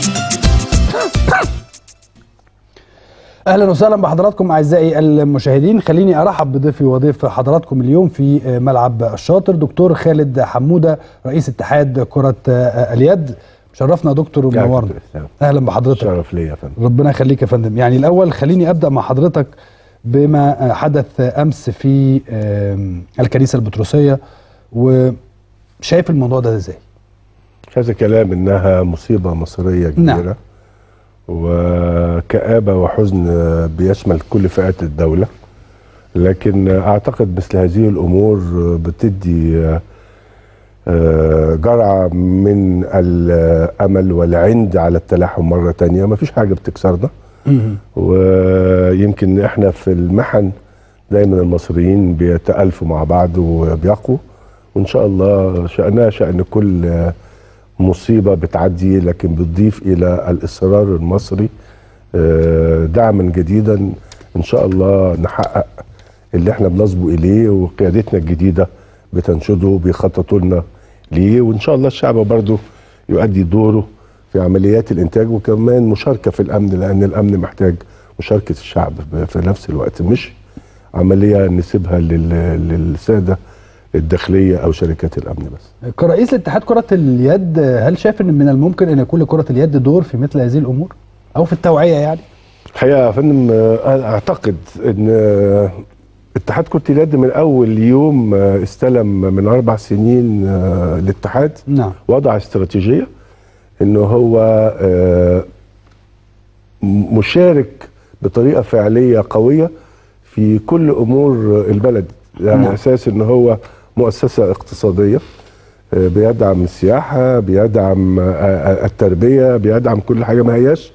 اهلا وسهلا بحضراتكم اعزائي المشاهدين خليني ارحب بضيفي وضيف حضراتكم اليوم في ملعب الشاطر دكتور خالد حموده رئيس اتحاد كره اليد شرفنا يا دكتور ومنورنا اهلا بحضرتك شرف ليا يا فندم ربنا يخليك يا فندم يعني الاول خليني ابدا مع حضرتك بما حدث امس في الكنيسه البطرسيه وشايف الموضوع ده ازاي مش عايز كلام انها مصيبه مصريه كبيره نعم. وكآبة وحزن بيشمل كل فئات الدولة لكن أعتقد مثل هذه الأمور بتدي جرعة من الأمل والعند على التلاحم مرة تانية مفيش حاجة بتكسرنا ويمكن احنا في المحن دايما المصريين بيتألفوا مع بعض وبيقوا وإن شاء الله شأنها شأن كل مصيبة بتعدي لكن بتضيف إلى الإصرار المصري دعما جديدا إن شاء الله نحقق اللي احنا بنصبو إليه وقيادتنا الجديدة بتنشده بيخططوا لنا ليه وإن شاء الله الشعب برضه يؤدي دوره في عمليات الإنتاج وكمان مشاركة في الأمن لأن الأمن محتاج مشاركة الشعب في نفس الوقت مش عملية نسيبها للسادة الداخليه او شركات الامن بس. كرئيس لاتحاد كره اليد هل شايف ان من الممكن ان يكون لكره اليد دور في مثل هذه الامور او في التوعيه يعني؟ الحقيقه يا فندم اعتقد ان اتحاد كره اليد من اول يوم استلم من اربع سنين الاتحاد نعم وضع استراتيجيه انه هو مشارك بطريقه فعليه قويه في كل امور البلد على يعني اساس ان هو مؤسسه اقتصاديه بيدعم السياحه بيدعم التربيه بيدعم كل حاجه ما هياش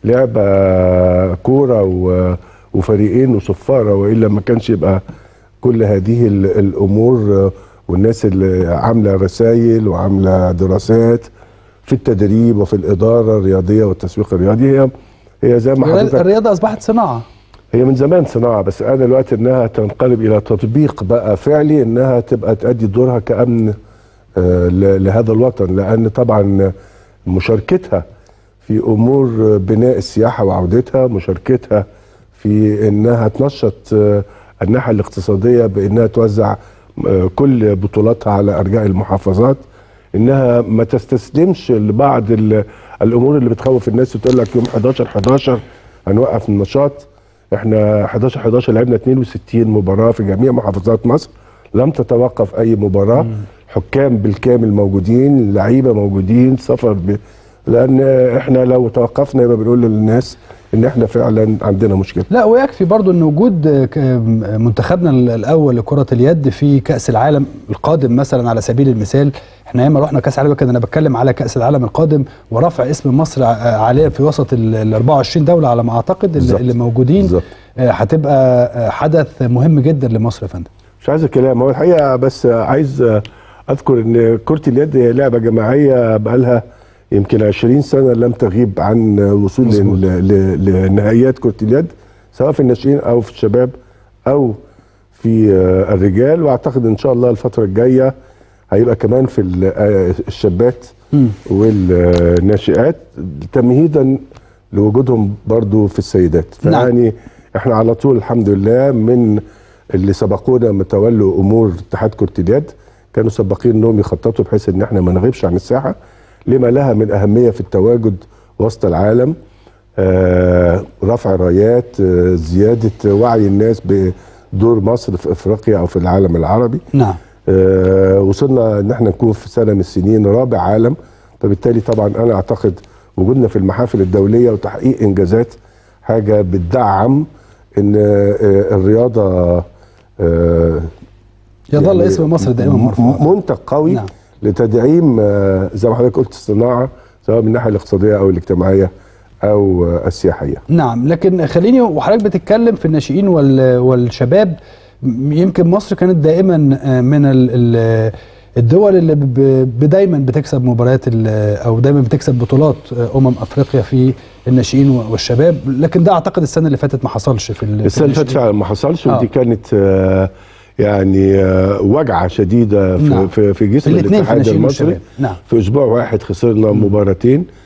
لعبه كوره وفريقين وصفاره والا ما كانش يبقى كل هذه الامور والناس اللي عامله رسائل وعامله دراسات في التدريب وفي الاداره الرياضيه والتسويق الرياضي هي هي زي ما حضرتك الرياضه اصبحت صناعه هي من زمان صناعه بس انا الوقت انها تنقلب الى تطبيق بقى فعلي انها تبقى تؤدي دورها كامن آه لهذا الوطن لان طبعا مشاركتها في امور بناء السياحه وعودتها مشاركتها في انها تنشط آه الناحيه الاقتصاديه بانها توزع آه كل بطولاتها على ارجاء المحافظات انها ما تستسلمش لبعض الامور اللي بتخوف الناس وتقول لك يوم 11 11 هنوقف النشاط احنا 11 11 لعبنا 62 مباراه في جميع محافظات مصر لم تتوقف اي مباراه مم. حكام بالكامل موجودين لعيبه موجودين سفر ب... لان احنا لو توقفنا يبقى بنقول للناس ان احنا فعلا عندنا مشكله لا ويكفي برضو ان وجود منتخبنا الاول لكره اليد في كاس العالم القادم مثلا على سبيل المثال احنا ياما رحنا كاس العالم كان انا بتكلم على كاس العالم القادم ورفع اسم مصر عليه في وسط ال 24 دوله على ما اعتقد بالزبط. اللي موجودين بالزبط. هتبقى حدث مهم جدا لمصر يا فندم مش عايز الكلام هو الحقيقه بس عايز اذكر ان كره اليد هي لعبه جماعيه بقالها يمكن 20 سنه لم تغيب عن وصول لنهائيات كره اليد سواء في الناشئين او في الشباب او في الرجال واعتقد ان شاء الله الفتره الجايه هيبقى كمان في الشابات والناشئات تمهيدا لوجودهم برضو في السيدات فيعني نعم. احنا على طول الحمد لله من اللي سبقونا ما تولوا امور اتحاد كره اليد كانوا سباقين انهم يخططوا بحيث ان احنا ما نغيبش عن الساحه لما لها من اهميه في التواجد وسط العالم آه رفع رايات آه زياده وعي الناس بدور مصر في افريقيا او في العالم العربي نعم آه وصلنا ان احنا نكون في سنه من السنين رابع عالم فبالتالي طبعا انا اعتقد وجودنا في المحافل الدوليه وتحقيق انجازات حاجه بتدعم ان الرياضه يظل يعني اسم مصر دائما مرفوع منتج قوي نعم. لتدعيم زي ما حضرتك قلت الصناعه سواء من الناحيه الاقتصاديه او الاجتماعيه او السياحيه. نعم لكن خليني وحضرتك بتتكلم في الناشئين والشباب يمكن مصر كانت دائما من الدول اللي دايما بتكسب مباريات او دايما بتكسب بطولات امم افريقيا في الناشئين والشباب لكن ده اعتقد السنه اللي فاتت ما حصلش في السنه اللي فاتت فعلا ما حصلش ودي آه. كانت يعني وجعه شديده في نعم. في, في جسم الاثنين في الاتحاد الناشئين المصري والشباب نعم في اسبوع واحد خسرنا مباراتين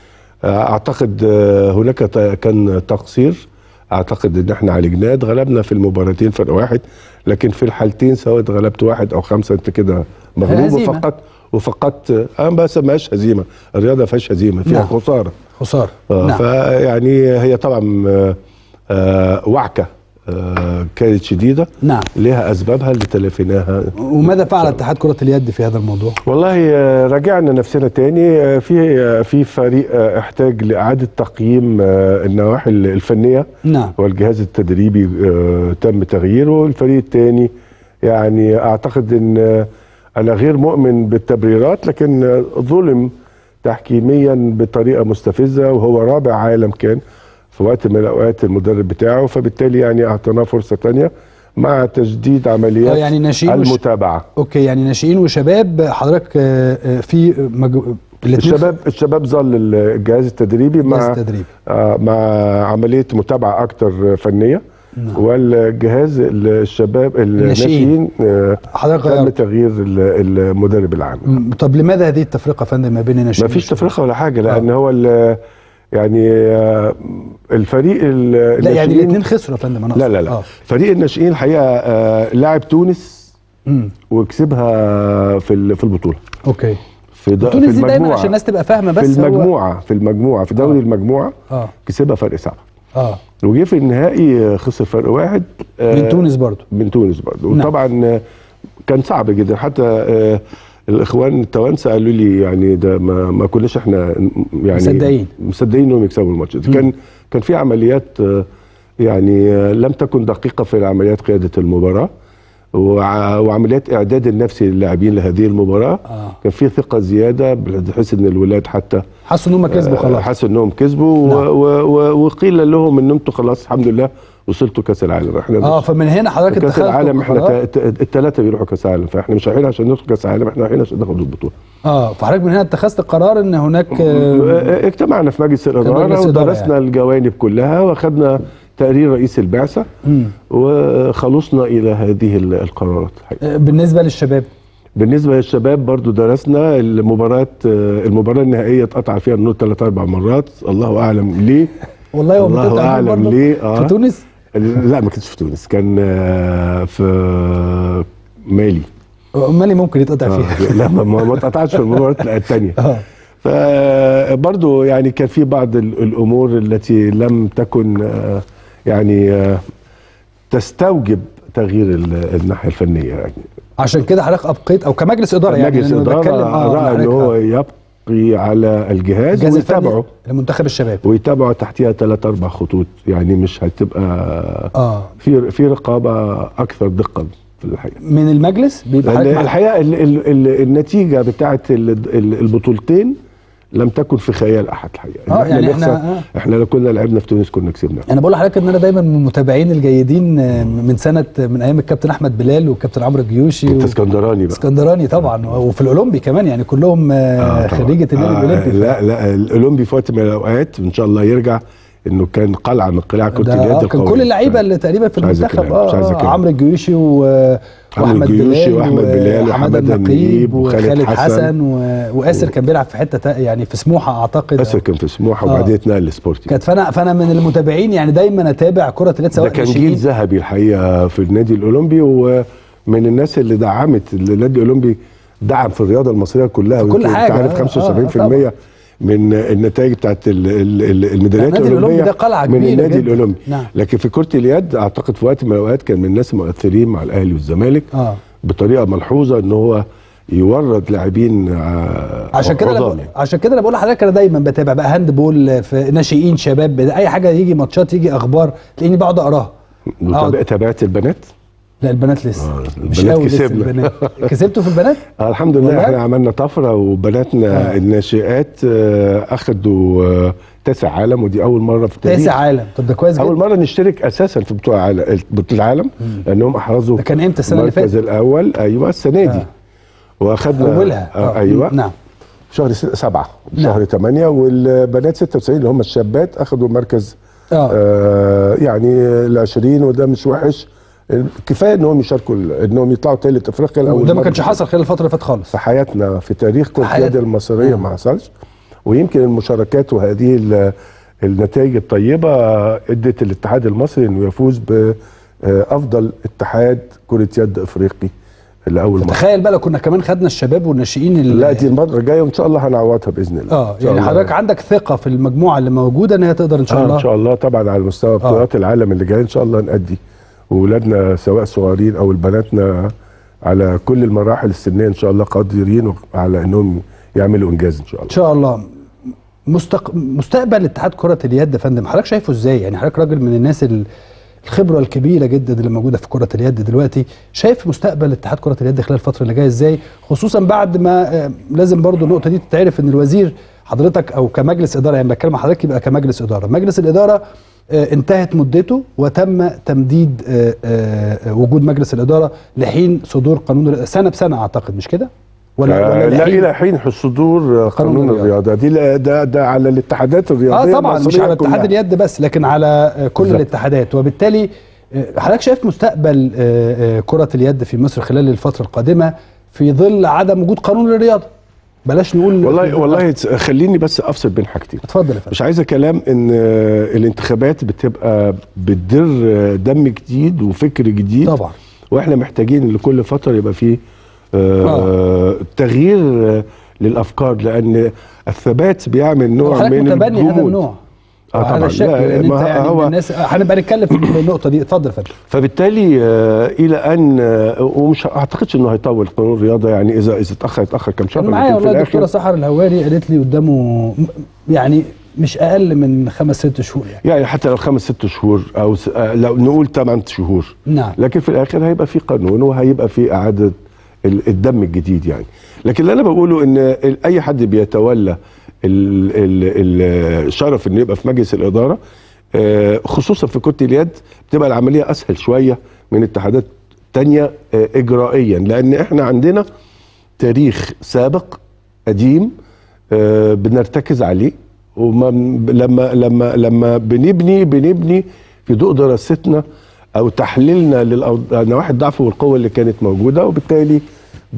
آه، اعتقد آه، هناك ت- كان تقصير اعتقد ان احنا عالجناه اتغلبنا في المباراتين فرق واحد لكن في الحالتين سواء اتغلبت واحد او خمسه انت كده مغلوب هزيمة. وفقدت وفقدت انا ما بسميهاش هزيمه الرياضه ما فيهاش هزيمه فيها نعم. خساره خساره آه نعم فيعني هي طبعا آه، آه وعكه آه كانت شديده نعم لها اسبابها اللي تلافيناها وماذا فعل اتحاد كره اليد في هذا الموضوع؟ والله آه، راجعنا نفسنا تاني آه، في آه، في فريق آه، احتاج لاعاده تقييم آه، النواحي الفنيه نعم والجهاز التدريبي آه، تم تغييره الفريق الثاني يعني اعتقد ان آه، انا غير مؤمن بالتبريرات لكن آه، ظلم تحكيميا بطريقه مستفزه وهو رابع عالم كان في وقت من الاوقات المدرب بتاعه فبالتالي يعني اعطيناه فرصه ثانيه مع تجديد عمليات آه، يعني ناشئين وش- المتابعه اوكي يعني ناشئين وشباب حضرتك آه، آه، في مج... الاتنين الشباب الشباب ظل الجهاز التدريبي جهاز مع التدريب آه، مع عمليه متابعه اكتر فنيه نعم. والجهاز الشباب الناشئين آه، حضرتك تم غيرت تغيير ال- المدرب العام م- طب لماذا هذه التفرقه يا فندم ما بين الناشئين ما فيش والشباب؟ تفرقه ولا حاجه لان هو ال- يعني آه، الفريق ال- لا يعني الناشئين- الاثنين خسروا يا فندم انا لا أقصد. لا لا آه. فريق الناشئين الحقيقه آه، لاعب تونس مم. وكسبها في ال- في البطوله اوكي في د- تونس في دي دايما المجموعه عشان الناس تبقى فاهمه في بس هو المجموعه في المجموعه في دوري آه. المجموعه اه كسبها فرق سبعه اه وجه في النهائي آه، خسر فرق واحد آه، من تونس برضو من تونس برضه نعم. وطبعا آه، كان صعب جدا حتى آه، الاخوان التوانسه قالوا لي يعني ده ما, ما كناش احنا يعني مصدقين. مصدقين انهم يكسبوا الماتش ده كان كان في عمليات آه، يعني آه، لم تكن دقيقه في عمليات قياده المباراه وع- وعمليات اعداد النفسي للاعبين لهذه المباراه آه. كان في ثقه زياده بحيث ان الولاد حتى حسوا ان هم كسبوا خلاص حسوا انهم كسبوا نعم. و- و- و- وقيل لهم ان انتم خلاص الحمد لله وصلتوا كاس العالم احنا اه فمن هنا حضرتك كاس اتخذت العالم احنا قرار- الثلاثه بيروحوا كاس العالم فاحنا مش رايحين عشان ندخل كاس العالم احنا رايحين عشان ناخد البطوله اه فحضرتك من هنا اتخذت قرار ان هناك آه، اه، اجتمعنا في مجلس الاداره مجلس إدارة ودرسنا يعني. الجوانب كلها واخدنا تقرير رئيس البعثه مم. وخلصنا الى هذه ال- القرارات الحقيقة. آه، بالنسبه للشباب بالنسبه للشباب برضو درسنا المباراه اه، المباراه النهائيه اتقطع فيها النور ثلاث اربع مرات الله اعلم ليه والله هو الله بتقطع النور أعلم برضه ليه، آه. في تونس لا ما كانتش في تونس كان اه، في مالي مالي ممكن يتقطع فيها آه، لا ما ما ما اتقطعش في المباراه الثانيه اه فبرضو يعني كان في بعض ال- الامور التي لم تكن آه، يعني آه، تستوجب تغيير ال- الناحيه الفنيه يعني عشان كده حضرتك ابقيت او كمجلس اداره يعني مجلس أنا اداره بتكلم اه راى ان حضرتك- هو آه. يبقي على الجهاز الجهاز الفني ويتابعه لمنتخب الشباب ويتابعوا تحتها ثلاث اربع خطوط يعني مش هتبقى اه في في رقابه اكثر دقه في الحقيقه من المجلس بيبقى لأن حضرتك مع- الحقيقه ال ال ال النتيجه بتاعه ال- ال- البطولتين لم تكن في خيال احد الحقيقه إن آه، احنا يعني نخسر إحنا- آه. احنا لو كنا لعبنا في تونس كنا كسبنا انا بقول لحضرتك ان انا دايما من المتابعين الجيدين آه، من سنه من ايام الكابتن احمد بلال والكابتن عمرو الجيوشي انت و- اسكندراني بقى اسكندراني طبعا وفي الاولمبي كمان يعني كلهم آه آه، طبعاً. خريجه النادي آه الاولمبي لا لا الاولمبي في وقت من الاوقات ان شاء الله يرجع انه كان قلعه من قلاع كره ده اليد آه كان القوية. كل اللعيبه اللي تقريبا في مش عايز المنتخب أتكلم، مش عايز اه أتكلم. عمرو الجيوشي و... واحمد الجيوشي بلال وأحمد بلال وحماده وحمادة النقيب النقيب وخالد وخالد حسن. حسن و... واسر كان بيلعب في حته تا- يعني في سموحه اعتقد اسر كان في سموحه آه. وبعدين اتنقل لسبورتنج كانت فانا فانا من المتابعين يعني دايما اتابع كره اليد ده سواء كان ناشئين. جيل ذهبي الحقيقه في النادي الاولمبي ومن الناس اللي دعمت النادي الاولمبي دعم في الرياضه المصريه كلها في كل ويمكن حاجة، انت آه، عارف آه، 75% طبعاً. من النتائج بتاعت ال- ال- ال- الميداليات النادي الأولمبي الاولمبيه ده قلعة من كبيرة النادي جداً. الاولمبي نعم. لكن في كره اليد اعتقد في وقت من الاوقات كان من الناس المؤثرين مع الاهلي والزمالك اه بطريقه ملحوظه ان هو يورد لاعبين آه، عشان كده أنا عظام بقول- يعني. عشان كده انا بقول لحضرتك انا دايما بتابع بقى هاند بول في ناشئين شباب اي حاجه يجي ماتشات يجي اخبار تلاقيني بقعد اقراها وتابع- تابعت البنات لا البنات لسه آه، مش البنات قوي لسه كسبنا. البنات كسبتوا في البنات؟ آه الحمد لله والله؟ احنا عملنا طفره وبناتنا آه. الناشئات آه اخدوا آه تاسع عالم ودي اول مره في التاريخ تاسع عالم طب ده كويس اول جدا مره نشترك اساسا في بطوله عالم بطوله العالم لانهم احرزوا ده كان امتى السنه اللي المركز فاتت؟ الاول ايوه السنه دي آه. واخدنا اولها آه ايوه نعم شهر س- سبعة نعم. شهر ثمانية والبنات 96 اللي هم الشابات اخدوا مركز اه آه يعني ال 20 وده مش وحش كفايه انهم يشاركوا ال- انهم يطلعوا ثالث افريقيا لاول وده ما مرة كانش حصل خلال الفتره اللي فاتت خالص في حياتنا في تاريخ كره حياتنا. اليد المصريه آه. ما حصلش ويمكن المشاركات وهذه ال- النتائج الطيبه ادت الاتحاد المصري انه يفوز بافضل اتحاد كره يد افريقي لاول مره تخيل بقى لو كنا كمان خدنا الشباب والناشئين اللي لا دي المره الجايه وان شاء الله هنعوضها باذن الله اه إن شاء يعني الله. حضرتك عندك ثقه في المجموعه اللي موجوده ان هي تقدر ان شاء آه الله ان شاء الله طبعا على مستوى بطولات العالم اللي جاي ان شاء الله نأدي واولادنا سواء صغيرين او بناتنا على كل المراحل السنيه ان شاء الله قادرين على انهم يعملوا انجاز ان شاء ان الله شاء الله مستق... مستقبل اتحاد كره اليد يا فندم حضرتك شايفه ازاي يعني حضرتك راجل من الناس ال- الخبره الكبيره جدا اللي موجوده في كره اليد دلوقتي شايف مستقبل اتحاد كره اليد خلال الفتره اللي جايه ازاي خصوصا بعد ما آه، لازم برضو النقطه دي تتعرف ان الوزير حضرتك او كمجلس اداره يعني بتكلم مع حضرتك يبقى كمجلس اداره مجلس الاداره آه، انتهت مدته وتم تمديد آه، آه، وجود مجلس الاداره لحين صدور قانون سنه بسنه اعتقد مش كده ولا آه ولا لا لحين؟ الى حين صدور قانون الرياضة. الرياضه دي لا- ده ده على الاتحادات الرياضيه اه طبعا مش المصرية على اتحاد كلها. اليد بس لكن على آه، كل بالظبط. الاتحادات وبالتالي آه، حضرتك شايف مستقبل آه، آه، كرة اليد في مصر خلال الفترة القادمة في ظل عدم وجود قانون للرياضة بلاش نقول والله والله تس- خليني بس افصل بين حاجتين اتفضل يا فندم مش عايزه كلام ان آه، الانتخابات بتبقى بتدر آه، دم جديد وفكر جديد طبعا واحنا محتاجين لكل فتره يبقى فيه آه تغيير آه للافكار لان الثبات بيعمل نوع حضرتك من متبني هذا الجمود النوع آه على طبعاً. الشكل لا، لان ما انت يعني هو- من الناس آه، هنبقى نتكلم في النقطة دي اتفضل يا فندم فبالتالي آه الى ان آه ومش اعتقدش انه هيطول قانون الرياضه يعني اذا اذا اتاخر يتاخر كم شهر كان معايا لكن في والله الدكتورة الاخر سحر الهواري قالت لي قدامه م- يعني مش اقل من خمس ست شهور يعني يعني حتى لو خمس ست شهور او س... آه لو نقول ثمان شهور نعم لكن في الاخر هيبقى في قانون وهيبقى في اعاده ال- الدم الجديد يعني لكن اللي انا بقوله ان ال- اي حد بيتولى ال- ال- الشرف انه يبقى في مجلس الاداره آه، خصوصا في كره اليد بتبقى العمليه اسهل شويه من اتحادات تانية آه، اجرائيا لان احنا عندنا تاريخ سابق قديم آه، بنرتكز عليه وما لما لما لما بنبني بنبني في ضوء دراستنا او تحليلنا لنواحي الضعف والقوه اللي كانت موجوده وبالتالي ب...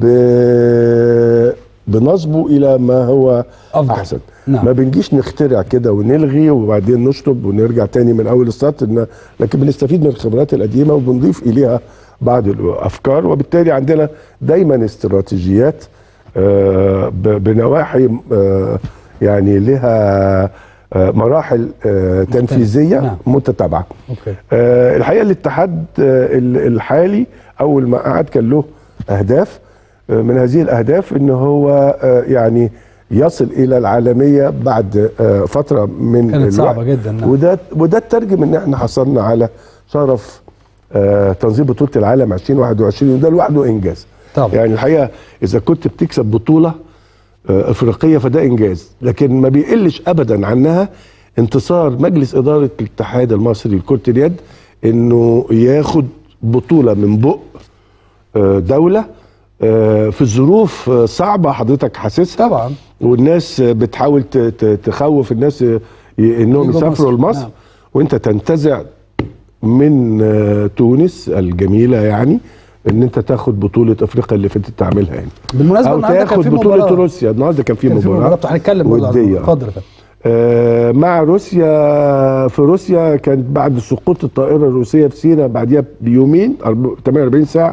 بنصبو الى ما هو أفضل. احسن نعم. ما بنجيش نخترع كده ونلغي وبعدين نشطب ونرجع تاني من اول السطر إن- لكن بنستفيد من الخبرات القديمه وبنضيف اليها بعض الافكار وبالتالي عندنا دايما استراتيجيات آه، ب- بنواحي آه، يعني لها آه، مراحل آه، تنفيذيه نعم. متتابعه اوكي آه، الحقيقه الاتحاد آه، ال- الحالي اول ما قعد كان له اهداف آه، من هذه الاهداف ان هو آه، يعني يصل الى العالميه بعد آه، فتره من كانت صعبة الوقت. جدا، نعم. وده وده ترجم ان احنا حصلنا على شرف آه، تنظيم بطوله العالم 2021 وده لوحده انجاز طبعا. يعني الحقيقه اذا كنت بتكسب بطوله آه، افريقيه فده انجاز لكن ما بيقلش ابدا عنها انتصار مجلس اداره الاتحاد المصري لكره اليد انه ياخد بطوله من بق آه، دوله آه، في ظروف آه، صعبه حضرتك حاسسها طبعا والناس آه، بتحاول ت- ت- تخوف الناس آه، ي- انهم يجوا يسافروا مصر. لمصر نعم. وانت تنتزع من آه، تونس الجميله يعني ان انت تاخد بطوله افريقيا اللي فاتت تعملها يعني بالمناسبة او النهارده كان تاخد في بطوله مباراة روسيا النهارده كان في كان في مباراه مباراة هنتكلم برضه عنها. وديه اتفضل يا فندم آه، مع روسيا في روسيا كانت بعد سقوط الطائره الروسيه في سيناء بعديها بيومين أرب- 48 ساعه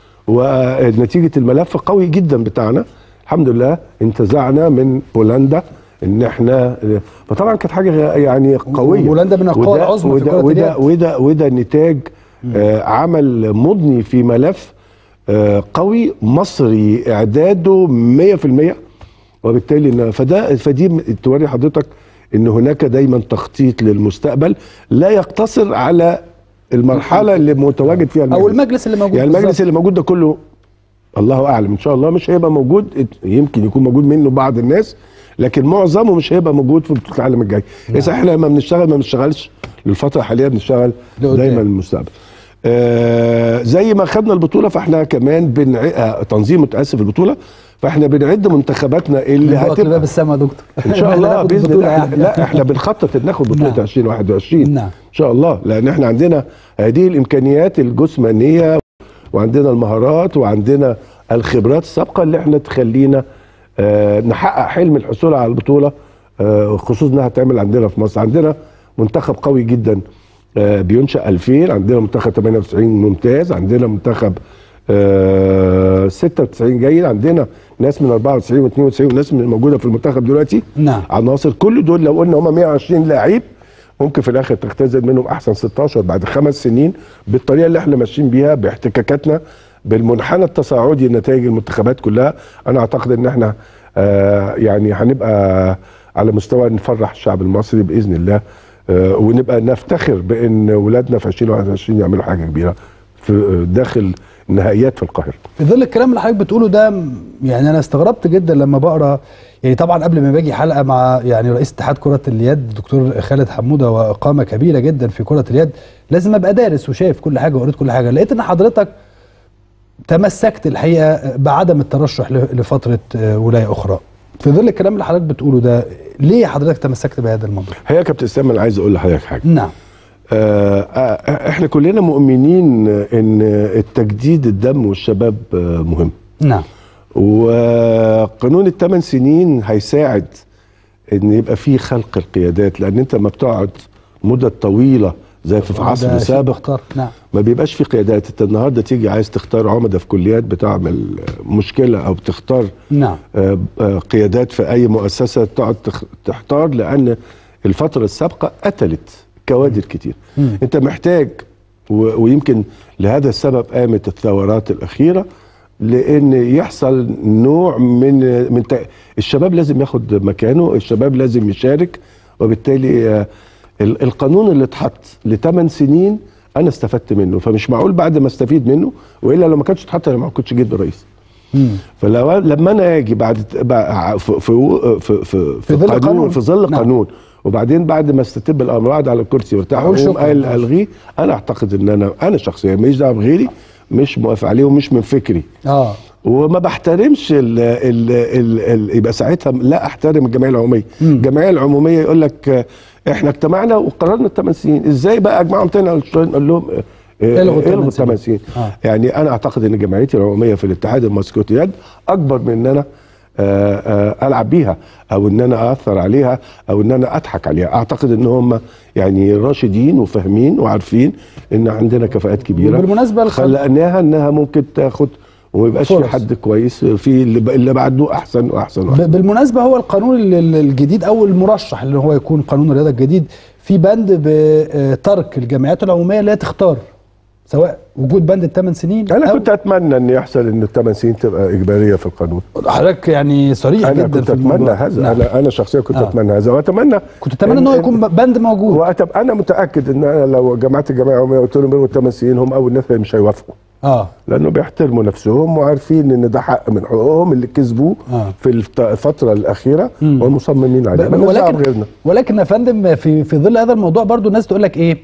ونتيجه الملف قوي جدا بتاعنا الحمد لله انتزعنا من بولندا ان احنا فطبعا كانت حاجه يعني قويه وبولندا من القوى وده- العظمى في وده كرة وده اليد. وده وده نتاج آه عمل مضني في ملف آه قوي مصري اعداده 100% وبالتالي إن- فده فدي م- توري حضرتك ان هناك دايما تخطيط للمستقبل لا يقتصر على المرحله اللي متواجد فيها او المجلس اللي موجود يعني المجلس بالظبط. اللي موجود ده كله الله اعلم ان شاء الله مش هيبقى موجود يمكن يكون موجود منه بعض الناس لكن معظمه مش هيبقى موجود في بطوله العالم الجاي اذا احنا لما بنشتغل ما بنشتغلش للفتره الحاليه بنشتغل لقدام. دايما للمستقبل آه زي ما خدنا البطوله فاحنا كمان بنع... آه تنظيم متاسف البطوله فاحنا بنعد منتخباتنا اللي نبقى هتبقى باب السما يا دكتور ان شاء إحنا الله ناخد باذن البطولة الله يعني. لا احنا بنخطط ان ناخد بطوله نعم. 2021 نعم. ان شاء الله لان احنا عندنا هذه الامكانيات الجسمانيه وعندنا المهارات وعندنا الخبرات السابقه اللي احنا تخلينا آه نحقق حلم الحصول على البطوله آه، خصوصا انها هتعمل عندنا في مصر عندنا منتخب قوي جدا آه، بينشأ 2000 عندنا منتخب 98 ممتاز عندنا منتخب آه، 96 جيد عندنا ناس من 94 و92 وناس من موجوده في المنتخب دلوقتي نعم. عناصر كل دول لو قلنا هم 120 لاعب ممكن في الاخر تختزل منهم احسن 16 بعد خمس سنين بالطريقه اللي احنا ماشيين بيها باحتكاكاتنا بالمنحنى التصاعدي لنتائج المنتخبات كلها انا اعتقد ان احنا آه يعني هنبقى على مستوى نفرح الشعب المصري باذن الله آه ونبقى نفتخر بان ولادنا في 2021 يعملوا حاجه كبيره في داخل النهائيات في القاهره في ظل الكلام اللي حضرتك بتقوله ده م- يعني انا استغربت جدا لما بقرا يعني طبعا قبل ما باجي حلقه مع يعني رئيس اتحاد كره اليد الدكتور خالد حموده واقامه كبيره جدا في كره اليد لازم ابقى دارس وشايف كل حاجه وقريت كل حاجه لقيت ان حضرتك تمسكت الحقيقه بعدم الترشح ل- لفتره آه، ولايه اخرى في ظل الكلام اللي حضرتك بتقوله ده ليه حضرتك تمسكت بهذا الموضوع هي يا كابتن اسلام انا عايز اقول لحضرتك حاجه نعم آه، آه، احنا كلنا مؤمنين ان التجديد الدم والشباب آه، مهم نعم وقانون الثمان سنين هيساعد ان يبقى فيه خلق القيادات لان انت لما بتقعد مدة طويلة زي في ده عصر شيء سابق مختار. نعم ما بيبقاش في قيادات انت النهارده تيجي عايز تختار عمدة في كليات بتعمل مشكلة او بتختار نعم آه، آه، قيادات في اي مؤسسه تقعد تخ- تحتار لان الفتره السابقه قتلت كوادر كتير مم. انت محتاج و- ويمكن لهذا السبب قامت الثورات الاخيره لان يحصل نوع من من ت- الشباب لازم ياخد مكانه الشباب لازم يشارك وبالتالي آه، ال- القانون اللي اتحط لثمان سنين انا استفدت منه فمش معقول بعد ما استفيد منه والا لو ما كانش اتحط انا ما كنتش جيت برئيس مم. فلو لما انا اجي بعد بع- في في في في, في ظل قانون قانون. في ظل نعم. قانون وبعدين بعد ما استتب الامر قاعد على الكرسي وارتاح أقول وأقوم شكراً. قايل الغيه انا اعتقد ان انا انا شخصيا ماليش دعوه بغيري مش موافق عليه ومش من فكري اه وما بحترمش ال ال ال ال يبقى ساعتها لا احترم الجمعيه العموميه مم. الجمعيه العموميه يقول لك آه، احنا اجتمعنا وقررنا الثمان سنين ازاي بقى اجمعهم تاني اقول لهم آه، آه، الغوا الثمان الغوا الثمان سنين آه. يعني انا اعتقد ان جمعيتي العموميه في الاتحاد المصري لكرة اليد اكبر من ان انا آه، آه، العب بيها او ان انا اثر عليها او ان انا اضحك عليها اعتقد ان هم يعني راشدين وفاهمين وعارفين ان عندنا كفاءات كبيره وبالمناسبة الخ- خلقناها انها ممكن تاخد وما يبقاش في فرص. حد كويس في اللي, ب- اللي بعده احسن واحسن واحسن ب- بالمناسبه هو القانون ال- ال- الجديد او المرشح اللي هو يكون قانون الرياضه الجديد في بند بترك الجمعيات العموميه اللي هي تختار سواء وجود بند الثمان سنين انا أو- كنت اتمنى ان يحصل ان الثمان سنين تبقى اجباريه في القانون حضرتك يعني صريح انا جدا كنت في اتمنى الموضوع هذا نعم. انا انا شخصيا كنت آه. اتمنى هذا واتمنى كنت اتمنى ان هو يكون بند موجود وأتب... انا متاكد ان انا لو جمعت الجمعيه العموميه وقلت لهم الغوا الثمان سنين هم اول ناس اللي مش هيوافقوا اه لانه بيحترموا نفسهم وعارفين ان ده حق من حقوقهم اللي كسبوه آه. في الت- الفتره الاخيره مم. ومصممين عليه ب- مالناش دعوة ولكن بغيرنا ولكن يا فندم في في ظل هذا الموضوع برضو الناس تقول لك ايه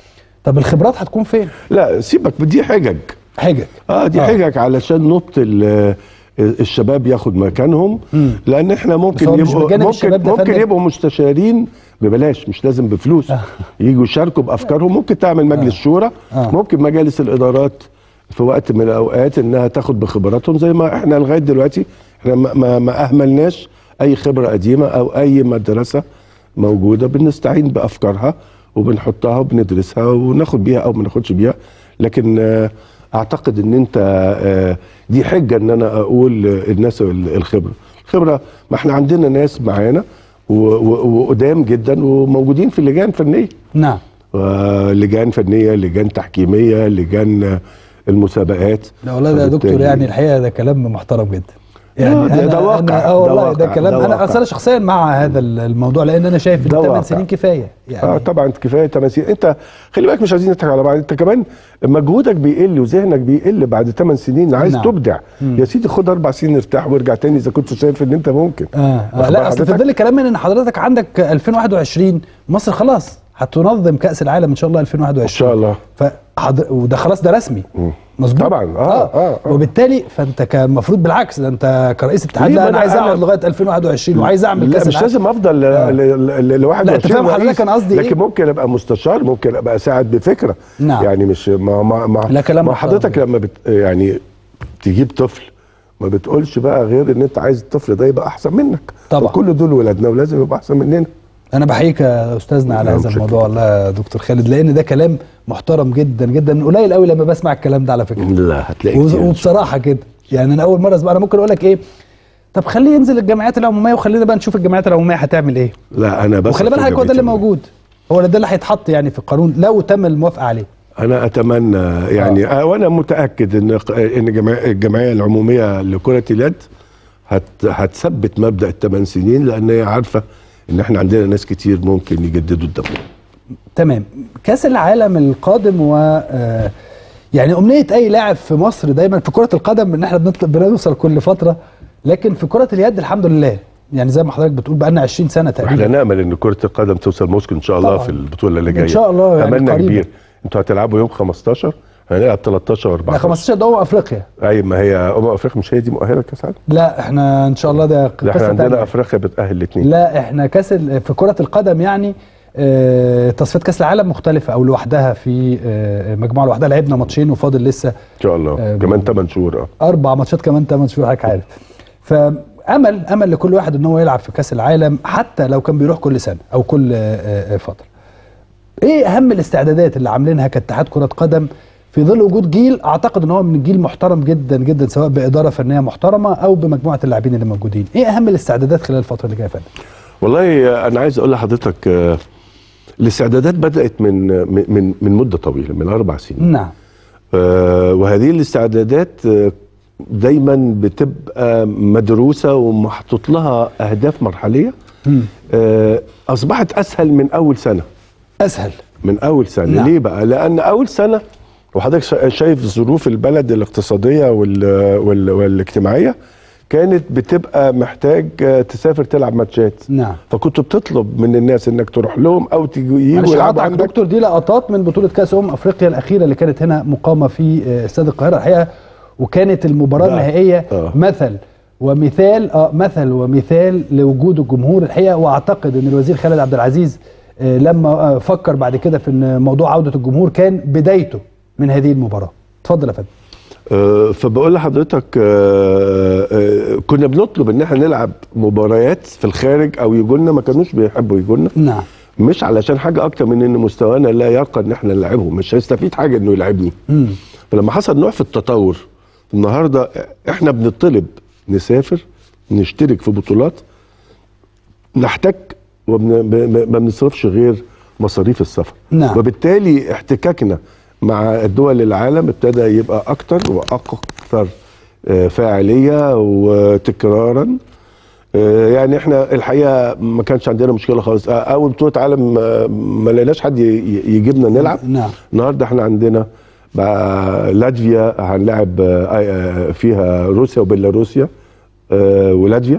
طب الخبرات هتكون فين لا سيبك دي حجج حجج اه دي آه. حجج علشان نبط ال- الشباب ياخد مكانهم مم. لان احنا بس ممكن هو مش يبقوا بجانب ممكن الشباب ده ممكن فندم. يبقوا مستشارين ببلاش مش لازم بفلوس آه. يجوا يشاركوا بافكارهم ممكن تعمل مجلس شورى آه. ممكن مجالس الادارات في وقت من الاوقات انها تاخد بخبراتهم زي ما احنا لغايه دلوقتي احنا ما, ما, ما اهملناش اي خبره قديمه او اي مدرسه موجوده بنستعين بافكارها وبنحطها وبندرسها وناخد بيها او ما ناخدش بيها لكن آه، اعتقد ان انت آه، دي حجه ان انا اقول آه، الناس ال- الخبره الخبره ما احنا عندنا ناس معانا و- و- وقدام جدا وموجودين في اللجان الفنيه نعم آه، لجان فنيه لجان تحكيميه لجان آه، المسابقات لا والله ده يا دكتور فبالتالي- يعني الحقيقه ده كلام محترم جدا يعني آه، ده- أنا ده واقع، أنا اه ده والله ده واقع، كلام ده انا واقع. اصل انا شخصيا مع هذا الموضوع لان انا شايف ده الثمان واقع. سنين كفايه يعني اه طبعا كفايه تماثيل انت خلي بالك مش عايزين نضحك على بعض انت كمان مجهودك بيقل وذهنك بيقل بعد 8 سنين عايز نعم. تبدع مم. يا سيدي خد اربع سنين ارتاح وارجع تاني اذا كنت شايف ان انت ممكن اه, آه واخد لا بال اصل في حضرتك؟ ظل كلام من ان حضرتك عندك 2021 مصر خلاص هتنظم كاس العالم ان شاء الله 2021 ان شاء الله فحضر وده خلاص ده رسمي مم. مظبوط طبعا اه اه, آه. وبالتالي فانت كان المفروض بالعكس ده انت كرئيس اتحاد ليه؟ لا ما انا أنا- عايز اقعد أنا- لغايه 2021 وعايز اعمل لا كاس مش العالم. لازم افضل آه. ل 21 لا، أنت فاهم حضرتك رئيس، أنا قصدي إيه؟ لكن ممكن ابقى مستشار ممكن ابقى اساعد بفكره نعم. يعني مش ما ما ما, لا، كلام ما محترم حضرتك جدا. لما بت يعني تجيب طفل ما بتقولش بقى غير ان انت عايز الطفل ده يبقى احسن منك طبعا. كل دول ولادنا ولازم يبقى احسن مننا انا بحييك يا استاذنا على نعم، هذا شكراً. الموضوع والله يا دكتور خالد لان ده كلام محترم جدا جدا من قليل قوي لما بسمع الكلام ده على فكره لا هتلاقي وز- كتير. وبصراحه كده يعني انا اول مره اسمع انا ممكن اقول لك ايه طب خليه ينزل الجمعيات العموميه وخلينا بقى نشوف الجمعيات العموميه هتعمل ايه لا انا بس وخلي بالك حضرتك هو ده اللي موجود هو ده اللي هيتحط يعني في القانون لو تم الموافقه عليه انا اتمنى يعني آه. وانا متاكد ان ان جمعية- الجمعيه العموميه لكره اليد هت هتثبت مبدا الثمان سنين لان هي عارفه ان احنا عندنا ناس كتير ممكن يجددوا الدم تمام كاس العالم القادم و آه، يعني امنيه اي لاعب في مصر دايما في كره القدم ان احنا بنطلب بنوصل كل فتره لكن في كره اليد الحمد لله يعني زي ما حضرتك بتقول بقى لنا 20 سنه احنا تقريبا نامل ان كره القدم توصل موسكو ان شاء الله طبعاً. في البطوله اللي إن جايه شاء الله يعني املنا قريباً. كبير انتوا هتلعبوا يوم 15 هنلعب 13 ده و14 15 ده هو افريقيا اي ما هي امم افريقيا مش هي دي مؤهله لكاس العالم لا احنا ان شاء الله ده ده احنا قصه عندنا تانية. افريقيا بتاهل الاثنين لا احنا كاس ال- في كره القدم يعني آه، تصفيات كاس العالم مختلفه او لوحدها في آه، مجموعه لوحدها لعبنا ماتشين وفاضل لسه ان شاء الله آه، كمان 8 شهور اه اربع ماتشات كمان ثمان شهور حضرتك عارف فامل امل لكل واحد ان هو يلعب في كاس العالم حتى لو كان بيروح كل سنه او كل آه، آه، فتره ايه اهم الاستعدادات اللي عاملينها كاتحاد كره قدم في ظل وجود جيل اعتقد ان هو من جيل محترم جدا جدا سواء باداره فنيه محترمه او بمجموعه اللاعبين اللي موجودين ايه اهم الاستعدادات خلال الفتره اللي جايه يا فندم والله انا عايز اقول لحضرتك آه، الاستعدادات بدات من من من- من مده طويله من اربع سنين نعم آه، وهذه الاستعدادات آه، دايما بتبقى مدروسه ومحطوط لها اهداف مرحليه مم. آه، اصبحت اسهل من اول سنه اسهل من اول سنه نعم. ليه بقى لان اول سنه وحضرتك شا- شايف ظروف البلد الاقتصاديه وال وال والاجتماعيه كانت بتبقى محتاج آه، تسافر تلعب ماتشات نعم فكنت بتطلب من الناس انك تروح لهم او تيجي يجوا معلش يلعبوا هقطعك عندك دكتور دي لقطات من بطوله كاس امم افريقيا الاخيره اللي كانت هنا مقامه في آه، استاد القاهره الحقيقه وكانت المباراه ده- النهائيه آه. مثل ومثال اه مثل ومثال لوجود الجمهور الحقيقه واعتقد ان الوزير خالد عبد العزيز آه، لما آه، فكر بعد كده في ان موضوع عوده الجمهور كان بدايته من هذه المباراه اتفضل يا فندم آه، فبقول لحضرتك آه، آه، كنا بنطلب ان احنا نلعب مباريات في الخارج او يجوا لنا ما كانوش بيحبوا يجوا لنا نعم مش علشان حاجه اكتر من ان مستوانا لا يرقى ان احنا نلعبهم مش هيستفيد حاجه انه يلعبني مم. فلما حصل نوع في التطور النهارده احنا بنطلب نسافر نشترك في بطولات نحتك وما بنصرفش غير مصاريف السفر نعم. وبالتالي احتكاكنا مع دول العالم ابتدى يبقى اكتر واكثر آه، فاعليه وتكرارا آه، يعني احنا الحقيقه ما كانش عندنا مشكله خالص آه، اول بطوله عالم آه، ما لقيناش حد ي- ي- يجيبنا نلعب نعم النهارده احنا عندنا بقى لاتفيا هنلعب آه، آه، فيها روسيا وبيلاروسيا آه، ولاتفيا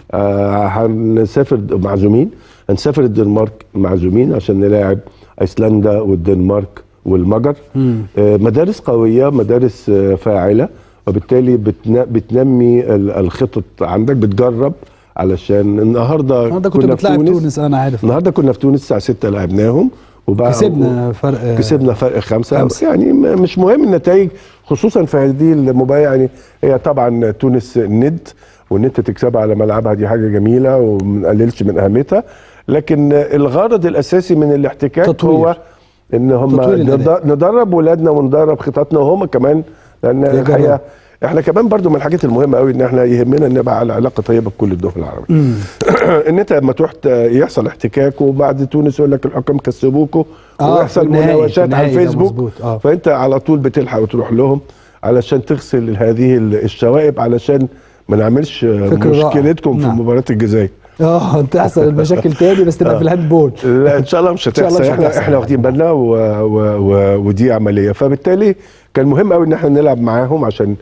آه، هنسافر معزومين هنسافر الدنمارك معزومين عشان نلاعب ايسلندا والدنمارك والمجر مم. آه، مدارس قويه مدارس آه، فاعله وبالتالي بتنا- بتنمي ال- الخطط عندك بتجرب علشان النهارده النهارده كنت كنا في بتلاعب تونس انا عارف النهارده كنا في تونس الساعه 6 لعبناهم وبقى كسبنا فرق آه، كسبنا فرق خمسة, خمسة. يعني م- مش مهم النتائج خصوصا في هذه المباراة يعني هي طبعا تونس ند وان انت تكسبها على ملعبها دي حاجة جميلة وما نقللش من اهميتها لكن الغرض الاساسي من الاحتكاك تطوير. هو ان هم تطوير الأداء. ند- ندرب ولادنا وندرب خططنا وهم كمان لان يجربوا. الحقيقة احنا كمان برضو من الحاجات المهمة قوي ان احنا يهمنا ان نبقى على علاقة طيبة بكل الدول العربية مم. ان انت لما تروح ت- يحصل احتكاك وبعد تونس يقول لك الحكام كسبوكوا آه، في ويحصل النهائي- في مناوشات على النهائي ده الفيسبوك مظبوط، آه. فانت على طول بتلحق وتروح لهم علشان تغسل هذه ال- الشوائب علشان ما نعملش فكر رائع. مشكلتكم في نعم. مباراه الجزائر اه تحصل المشاكل تاني بس تبقى في الهاند بول لا ان شاء الله مش شاء الله هتحصل مش احنا هتحصل. احنا واخدين بالنا و و و ودي عمليه فبالتالي كان مهم قوي ان احنا نلعب معاهم عشان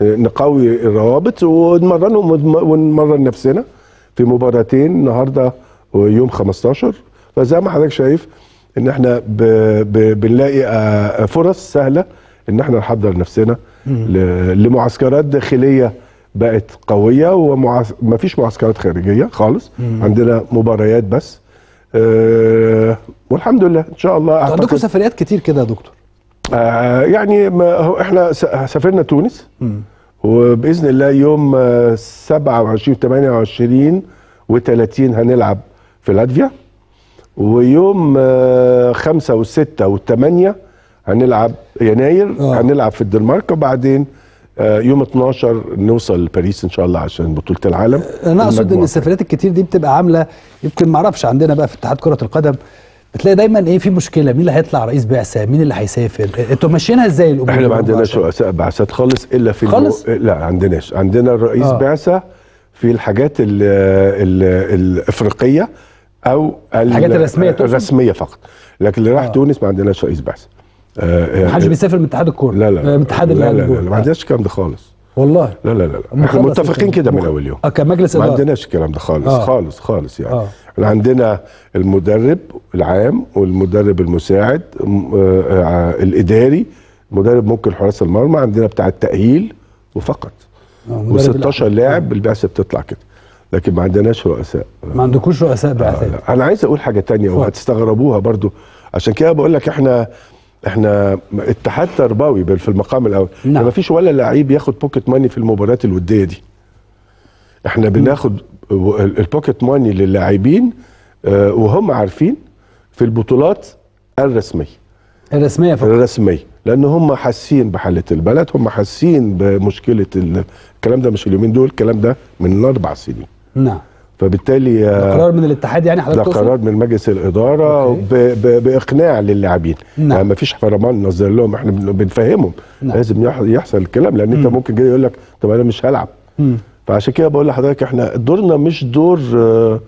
نقوي الروابط ونمرنهم ونم- ونمرن نفسنا في مباراتين النهارده ويوم 15 فزي ما حضرتك شايف ان احنا ب ب بنلاقي آه، فرص سهله ان احنا نحضر نفسنا ل- لمعسكرات داخليه بقت قويه وما فيش معسكرات خارجيه خالص عندنا مباريات بس آه والحمد لله ان شاء الله عندكم أعتقد سفريات كتير كده يا دكتور آه يعني ما هو احنا س- سافرنا تونس مم. وباذن الله يوم آه، 27 28 و30 هنلعب في لاتفيا ويوم آه، 5 و6 و8 هنلعب يناير آه. هنلعب في الدنمارك وبعدين آه، يوم 12 نوصل لباريس ان شاء الله عشان بطوله العالم انا اقصد ان المجموعة. السفريات الكتير دي بتبقى عامله يمكن ما اعرفش عندنا بقى في اتحاد كره القدم بتلاقي دايما ايه في مشكله مين اللي هيطلع رئيس بعثه مين اللي هيسافر انتوا ماشيينها ازاي الامور احنا دي ما عندناش برضه رؤساء بعثات خالص الا في خالص؟ المو... لا عندناش عندنا الرئيس آه. آه. بعثه في الحاجات ال ال الافريقيه او ال- الحاجات الرسمية تقصد؟ الرسميه فقط لكن اللي راح آه. آه. تونس ما عندناش رئيس بعثه آه محدش بيسافر من اتحاد الكوره لا لا آه، من اتحاد لا لا, لا, الهاندبول. لا, لا ما آه. عندناش الكلام ده خالص والله لا لا لا, لا. احنا مخلص متفقين الكلام. كده من مخ- اول يوم اه كمجلس ما اداره عندناش الكلام ده خالص آه. آه. خالص خالص يعني آه. آه. احنا عندنا المدرب العام والمدرب المساعد م- آه آه الاداري مدرب ممكن حراس المرمى عندنا بتاع التاهيل وفقط آه، مدرب و16 الأحمد. لاعب البعثه بتطلع كده لكن ما عندناش رؤساء ما عندكوش رؤساء بعثات آه، انا عايز اقول حاجه تانية اتفضل. وهتستغربوها برضو عشان كده بقول لك احنا احنا اتحاد تربوي بال- في المقام الاول نعم. ما فيش ولا لعيب ياخد بوكيت ماني في المباريات الوديه دي احنا بناخد و- ال- البوكيت ماني للاعبين آه، وهم عارفين في البطولات الرسميه الرسميه فقط الرسميه لان هم حاسين بحاله البلد هم حاسين بمشكله ال- الكلام ده مش اليومين دول الكلام ده من اربع سنين نعم فبالتالي آه، ده قرار من الاتحاد يعني ده حضرتك تقصد؟ قرار من مجلس الاداره أوكي. ب ب باقناع للاعبين نعم. يعني ما فيش فرمان نظر لهم احنا بن- بنفهمهم نعم. لازم يح- يحصل الكلام لان انت ممكن جاي يقول لك طب انا مش هلعب مم. فعشان كده بقول لحضرتك احنا دورنا مش دور آه،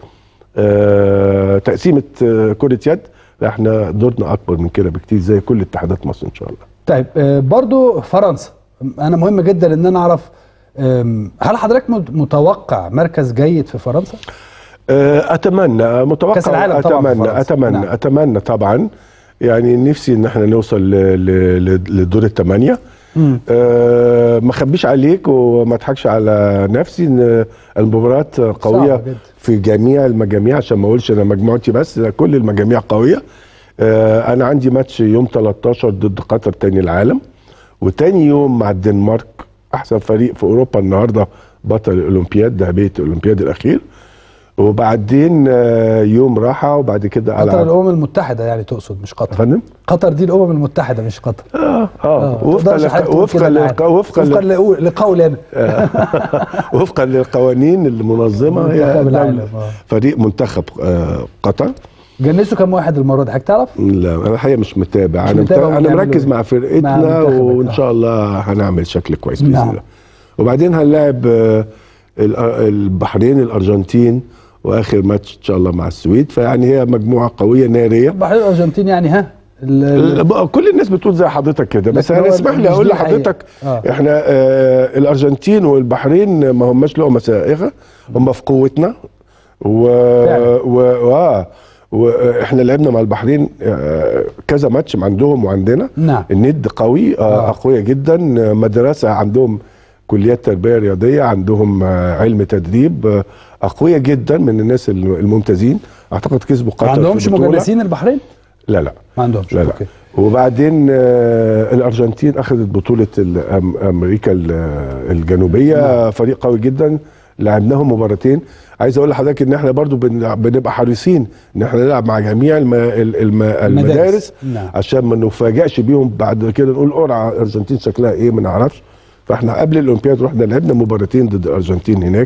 آه، تقسيمه آه، كره يد لا احنا دورنا اكبر من كده بكتير زي كل اتحادات مصر ان شاء الله طيب آه، برضو فرنسا انا مهم جدا ان انا اعرف آم، هل حضرتك مت- متوقع مركز جيد في فرنسا؟ آه، اتمنى متوقع كأس العالم طبعاً في اتمنى فرنسا. اتمنى نعم. اتمنى طبعا يعني نفسي ان احنا نوصل ل- ل- ل- لدور الثمانيه مم. آه ما اخبيش عليك وما اضحكش على نفسي ان المباراه قويه صعبة جدا. في جميع المجاميع عشان ما اقولش انا مجموعتي بس لا، كل المجاميع قويه آه انا عندي ماتش يوم 13 ضد قطر تاني العالم وتاني يوم مع الدنمارك احسن فريق في اوروبا النهارده بطل الاولمبياد ذهبيه الاولمبياد الاخير وبعدين آه يوم راحه وبعد كده قطر العب الامم المتحده يعني تقصد مش قطر فندم قطر دي الامم المتحده مش قطر اه اه ما وفقا تقدرش حضرتك لق- تقول وفقا كده أنا لق- عارف. وفقا وفقا لق- لقو- لقولي انا وفقا للقوانين المنظمه هي منتخب ده العالم، آه. فريق منتخب آه، قطر جنسوا كام واحد المره دي حضرتك تعرف؟ لا انا الحقيقه مش متابع مش انا متابع متابع انا وبيعملوا مركز إيه؟ مع مع فرقتنا منتخبك، وان آه. شاء الله هنعمل شكل كويس باذن نعم. الله وبعدين هنلاعب آه، ال- البحرين الارجنتين واخر ماتش ان شاء الله مع السويد فيعني هي مجموعه قويه ناريه البحرين الارجنتين يعني ها ال- ال- ال- بقى كل الناس بتقول زي حضرتك كده بس لكن انا هو اسمح مش لي دي اقول الحقيقة. لحضرتك آه. احنا آه الارجنتين والبحرين ما هماش لهم سائغه هم في قوتنا و فعلا. و آه واحنا لعبنا مع البحرين آه كذا ماتش عندهم وعندنا نعم. الند قوي آه آه. اقوياء جدا آه، مدرسه عندهم كليات تربيه رياضيه عندهم آه علم تدريب آه اقوياء جدا من الناس الم- الممتازين اعتقد كسبوا قطر ما في عندهمش البطولة. مجنسين البحرين؟ لا لا ما عندهمش لا لا أوكي. وبعدين آه الارجنتين اخذت بطوله الأم- امريكا ال- الجنوبيه فريق قوي جدا لعبناهم مباراتين عايز اقول لحضرتك ان احنا برضو بن- بنبقى حريصين ان احنا نلعب مع جميع الم... ال- الم... المدارس نعم. عشان ما نفاجئش بيهم بعد كده نقول قرعه الارجنتين شكلها ايه ما نعرفش فاحنا قبل الاولمبياد رحنا لعبنا مباراتين ضد الارجنتين هناك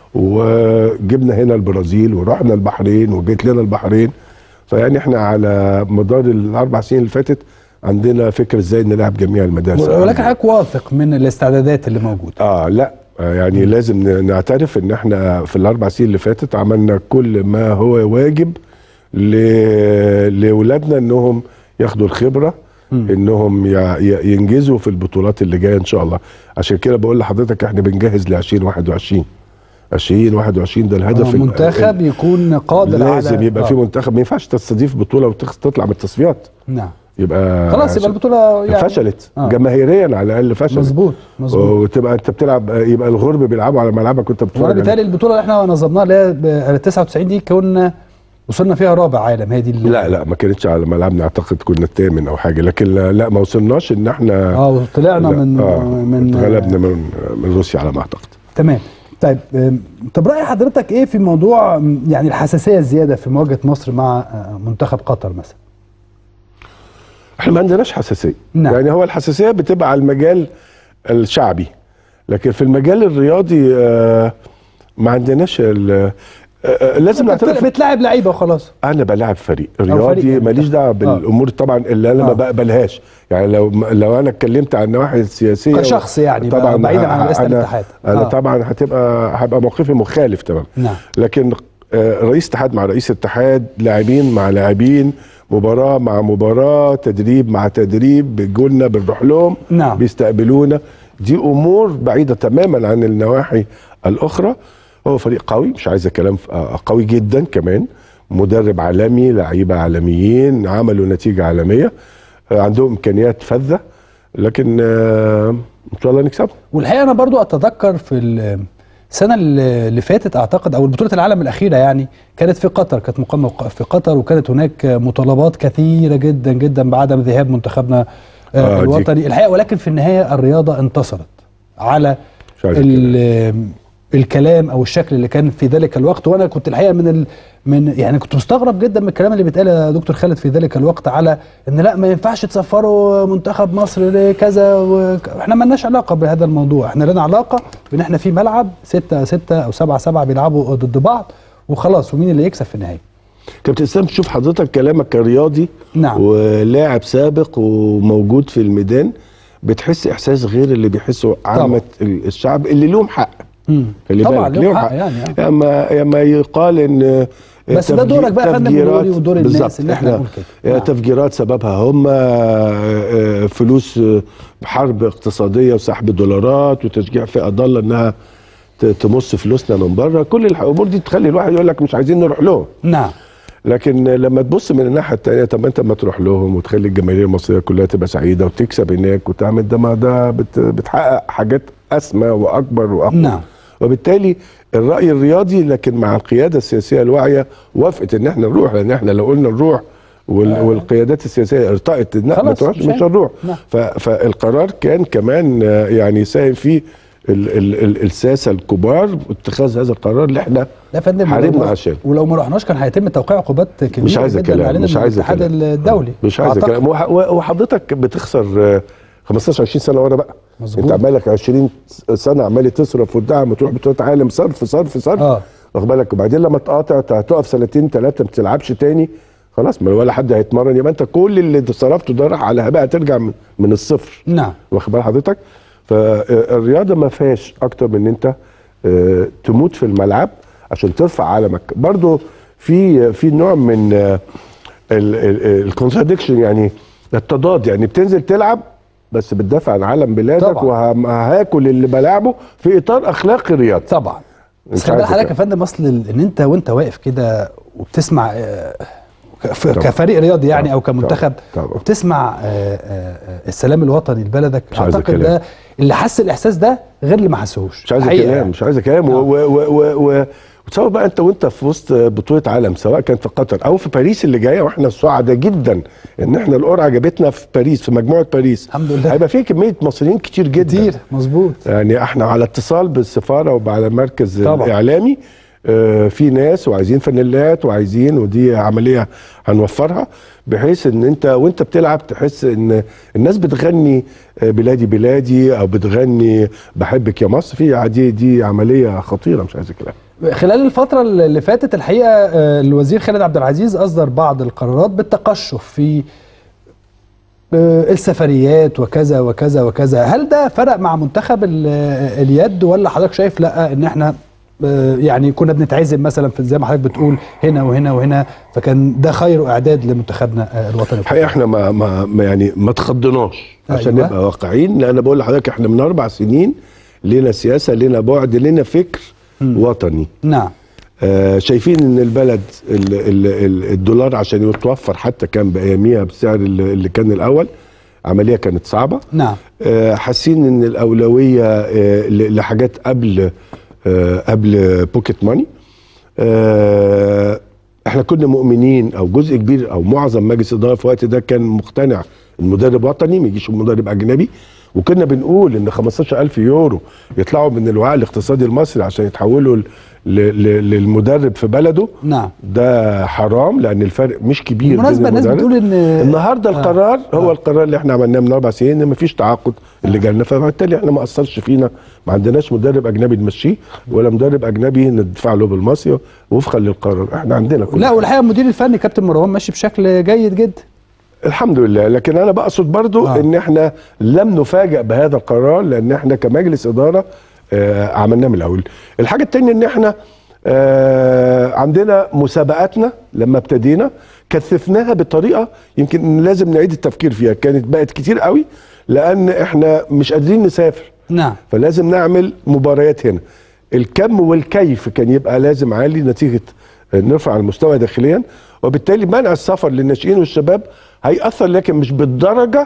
وجبنا هنا البرازيل ورحنا البحرين وجيت لنا البحرين فيعني احنا على مدار الاربع سنين اللي فاتت عندنا فكره ازاي نلعب جميع المدارس ولكن حضرتك واثق من الاستعدادات اللي موجوده اه لا آه، يعني لازم ن- نعترف ان احنا في الاربع سنين اللي فاتت عملنا كل ما هو واجب ل... لاولادنا انهم ياخدوا الخبره انهم ي... ي... ينجزوا في البطولات اللي جايه ان شاء الله عشان كده بقول لحضرتك احنا بنجهز ل 2021 2021 ده الهدف آه، ال- منتخب يكون قادر لازم على يبقى آه. في منتخب ما ينفعش تستضيف بطوله وتطلع من التصفيات نعم يبقى خلاص يبقى البطوله يعني فشلت آه. جماهيريا على الاقل فشلت مظبوط مظبوط وتبقى انت بتلعب يبقى الغرب بيلعبوا على ملعبك وانت بتتفرج وانا عليه. بالتالي البطوله اللي احنا نظمناها اللي هي ب 99 دي كنا وصلنا فيها رابع عالم هي دي اللي لا لا ما كانتش على ملعبنا اعتقد كنا الثامن او حاجه لكن لا, لا ما وصلناش ان احنا اه وطلعنا لا، من آه من اتغلبنا من من روسيا على ما اعتقد تمام طيب أم، طب راي حضرتك ايه في موضوع أم، يعني الحساسيه الزياده في مواجهه مصر مع آه، منتخب قطر مثلا احنا ما عندناش حساسيه نعم. يعني هو الحساسيه بتبقى على المجال الشعبي لكن في المجال الرياضي آه ما عندناش ال- آه، آه، لازم نعترف بتلاعب لعيبه وخلاص انا بلاعب فريق فريق رياضي يعني. ماليش دعوه بالامور طبعا اللي انا آه. ما بقبلهاش يعني لو لو انا اتكلمت عن النواحي السياسيه كشخص يعني بقى طبعا بعيداً عن رئاسة انا الاتحاد. انا آه. طبعا هتبقى هبقى موقفي مخالف تمام نعم لكن آه، رئيس اتحاد مع رئيس اتحاد لاعبين مع لاعبين مباراه مع مباراه تدريب مع تدريب بيجولنا بنروح لهم نعم. بيستقبلونا دي امور بعيده تماما عن النواحي الاخرى هو فريق قوي مش عايز كلام آه، قوي جدا كمان مدرب عالمي لعيبه عالميين عملوا نتيجه عالميه آه، عندهم امكانيات فذه لكن آه، ان شاء الله نكسبهم والحقيقه انا برضو اتذكر في السنه اللي اللي فاتت اعتقد او بطوله العالم الاخيره يعني كانت في قطر كانت مقامه في قطر وكانت هناك مطالبات كثيره جدا جدا بعدم ذهاب منتخبنا آه، آه، دي- الوطني الحقيقه ولكن في النهايه الرياضه انتصرت على مش عايز ال- الكلام او الشكل اللي كان في ذلك الوقت وانا كنت الحقيقه من ال من يعني كنت مستغرب جدا من الكلام اللي بيتقال يا دكتور خالد في ذلك الوقت على ان لا ما ينفعش تسفروا منتخب مصر لكذا وك- احنا ما لناش علاقه بهذا الموضوع احنا لنا علاقه بان احنا في ملعب ستة ستة او سبعة سبعة بيلعبوا ضد بعض وخلاص ومين اللي يكسب في النهايه كابتن اسلام تشوف حضرتك كلامك كرياضي نعم. ولاعب سابق وموجود في الميدان بتحس احساس غير اللي بيحسه عامه ال- الشعب اللي لهم حق مم. خلي طبعا بالك لهم حق يعني آه. اما اما يقال ان بس ده تفجير- دورك بقى يا فندم تفجيرات- ودوري ودور الناس بالظبط. إن إحنا نقول كده. نعم. تفجيرات سببها هم آه، فلوس آه، حرب اقتصاديه وسحب دولارات وتشجيع فئه ضاله انها ت- تمص فلوسنا من بره كل الامور دي تخلي الواحد يقول لك مش عايزين نروح لهم نعم لكن لما تبص من الناحيه الثانيه طب ما انت ما تروح لهم وتخلي الجماهير المصريه كلها تبقى سعيده وتكسب هناك وتعمل ده ما ده بت بتحقق حاجات اسمى واكبر واقوى نعم. وبالتالي الراي الرياضي لكن مع القياده السياسيه الواعيه وافقت ان احنا نروح لان احنا لو قلنا نروح وال والقيادات السياسيه ارتأت ان لا ما خلاص، تروحش مش مش هي- هنروح نعم. ف- فالقرار كان كمان آه، يعني يساهم فيه ال ال ال الساسه الكبار اتخاذ هذا القرار اللي احنا لا يا فندم حاربنا ولو- عشان ولو ما رحناش كان هيتم توقيع عقوبات كبيره مش عايز جدا كلام علينا مش من عايز الاتحاد كلام الدولي مش عايز أعتقد. كلام وح- وحضرتك بتخسر آه، 15 20 سنه ورا بقى مظبوط. انت عمالك 20 سنه عمال تصرف وتدعم وتروح بطولة عالم صرف صرف صرف آه. واخد بالك وبعدين لما تقاطع هتقف سنتين ثلاثه ما بتلعبش تاني خلاص ما ولا حد هيتمرن يبقى انت كل اللي صرفته ده راح على هباء ترجع من, من الصفر نعم واخد بال حضرتك فالرياضه ما فيهاش اكتر من ان انت آه، تموت في الملعب عشان ترفع علمك برضو في في نوع من الكونتراديكشن يعني التضاد يعني بتنزل تلعب بس بتدافع عن علم بلادك طبعا. وهاكل اللي بلعبه في اطار اخلاقي رياضي طبعا بس مش خلي بالك عايز حضرتك يا كده. فندم اصل ال- ان انت وانت واقف كده وبتسمع آه، كف- طبعا. كفريق رياضي يعني طبعا. او كمنتخب طبعا. طبعا. وبتسمع آه، آه، آه، السلام الوطني لبلدك مش عايز اعتقد كلام. ده اللي حس الاحساس ده غير اللي ما حسهوش مش عايز حقيقة كلام يعني. مش عايز كلام و- و- و- و- و- وتصور بقى انت وانت في وسط بطوله عالم سواء كان في قطر او في باريس اللي جايه واحنا سعداء جدا ان احنا القرعه جابتنا في باريس في مجموعه باريس الحمد لله. هيبقى في كميه مصريين كتير جدا كتير مظبوط يعني احنا على اتصال بالسفاره وعلى المركز طبعا. الاعلامي آه، في ناس وعايزين فانيلات وعايزين ودي عمليه هنوفرها بحيث ان انت وانت بتلعب تحس ان الناس بتغني آه، بلادي بلادي او بتغني بحبك يا مصر في دي دي عمليه خطيره مش عايز كلام خلال الفترة اللي فاتت الحقيقة آه، الوزير خالد عبد العزيز أصدر بعض القرارات بالتقشف في آه، السفريات وكذا وكذا وكذا هل ده فرق مع منتخب ال- آه، اليد ولا حضرتك شايف لا ان احنا آه، يعني كنا بنتعزم مثلا في زي ما حضرتك بتقول هنا وهنا وهنا فكان ده خير اعداد لمنتخبنا آه، الوطني الحقيقه احنا ما, ما ما يعني ما تخضناش عشان أيوة. نبقى واقعيين لان انا بقول لحضرتك احنا من اربع سنين لنا سياسه لنا بعد لنا فكر وطني نعم آه، شايفين ان البلد ال ال ال الدولار عشان يتوفر حتى كان باياميها بالسعر اللي اللي كان الاول عمليه كانت صعبه نعم آه، حاسين ان الاولويه آه، ل- لحاجات قبل آه، قبل بوكيت ماني احنا كنا مؤمنين او جزء كبير او معظم مجلس الاداره في الوقت ده كان مقتنع المدرب وطني ما يجيش مدرب اجنبي وكنا بنقول ان 15000 يورو يطلعوا من الوعاء الاقتصادي المصري عشان يتحولوا ل- ل- للمدرب في بلده نعم ده حرام لان الفرق مش كبير بالمناسبة الناس المدرب. بتقول إن- النهارده آه. القرار هو القرار اللي احنا عملناه من اربع سنين ان مفيش تعاقد اللي جالنا فبالتالي احنا ما اثرش فينا ما عندناش مدرب اجنبي نمشيه ولا مدرب اجنبي ندفع له بالمصري وفقا للقرار احنا عندنا كل لا حاجة. والحقيقه المدير الفني كابتن مروان ماشي بشكل جيد جدا الحمد لله لكن انا بقصد برضو آه. آه. ان احنا لم نفاجئ بهذا القرار لان احنا كمجلس اداره آه عملناه من الاول الحاجه الثانيه ان احنا آه عندنا مسابقاتنا لما ابتدينا كثفناها بطريقه يمكن لازم نعيد التفكير فيها كانت بقت كتير قوي لان احنا مش قادرين نسافر نعم فلازم نعمل مباريات هنا الكم والكيف كان يبقى لازم عالي نتيجه نرفع المستوى داخليا وبالتالي منع السفر للناشئين والشباب هيأثر لكن مش بالدرجه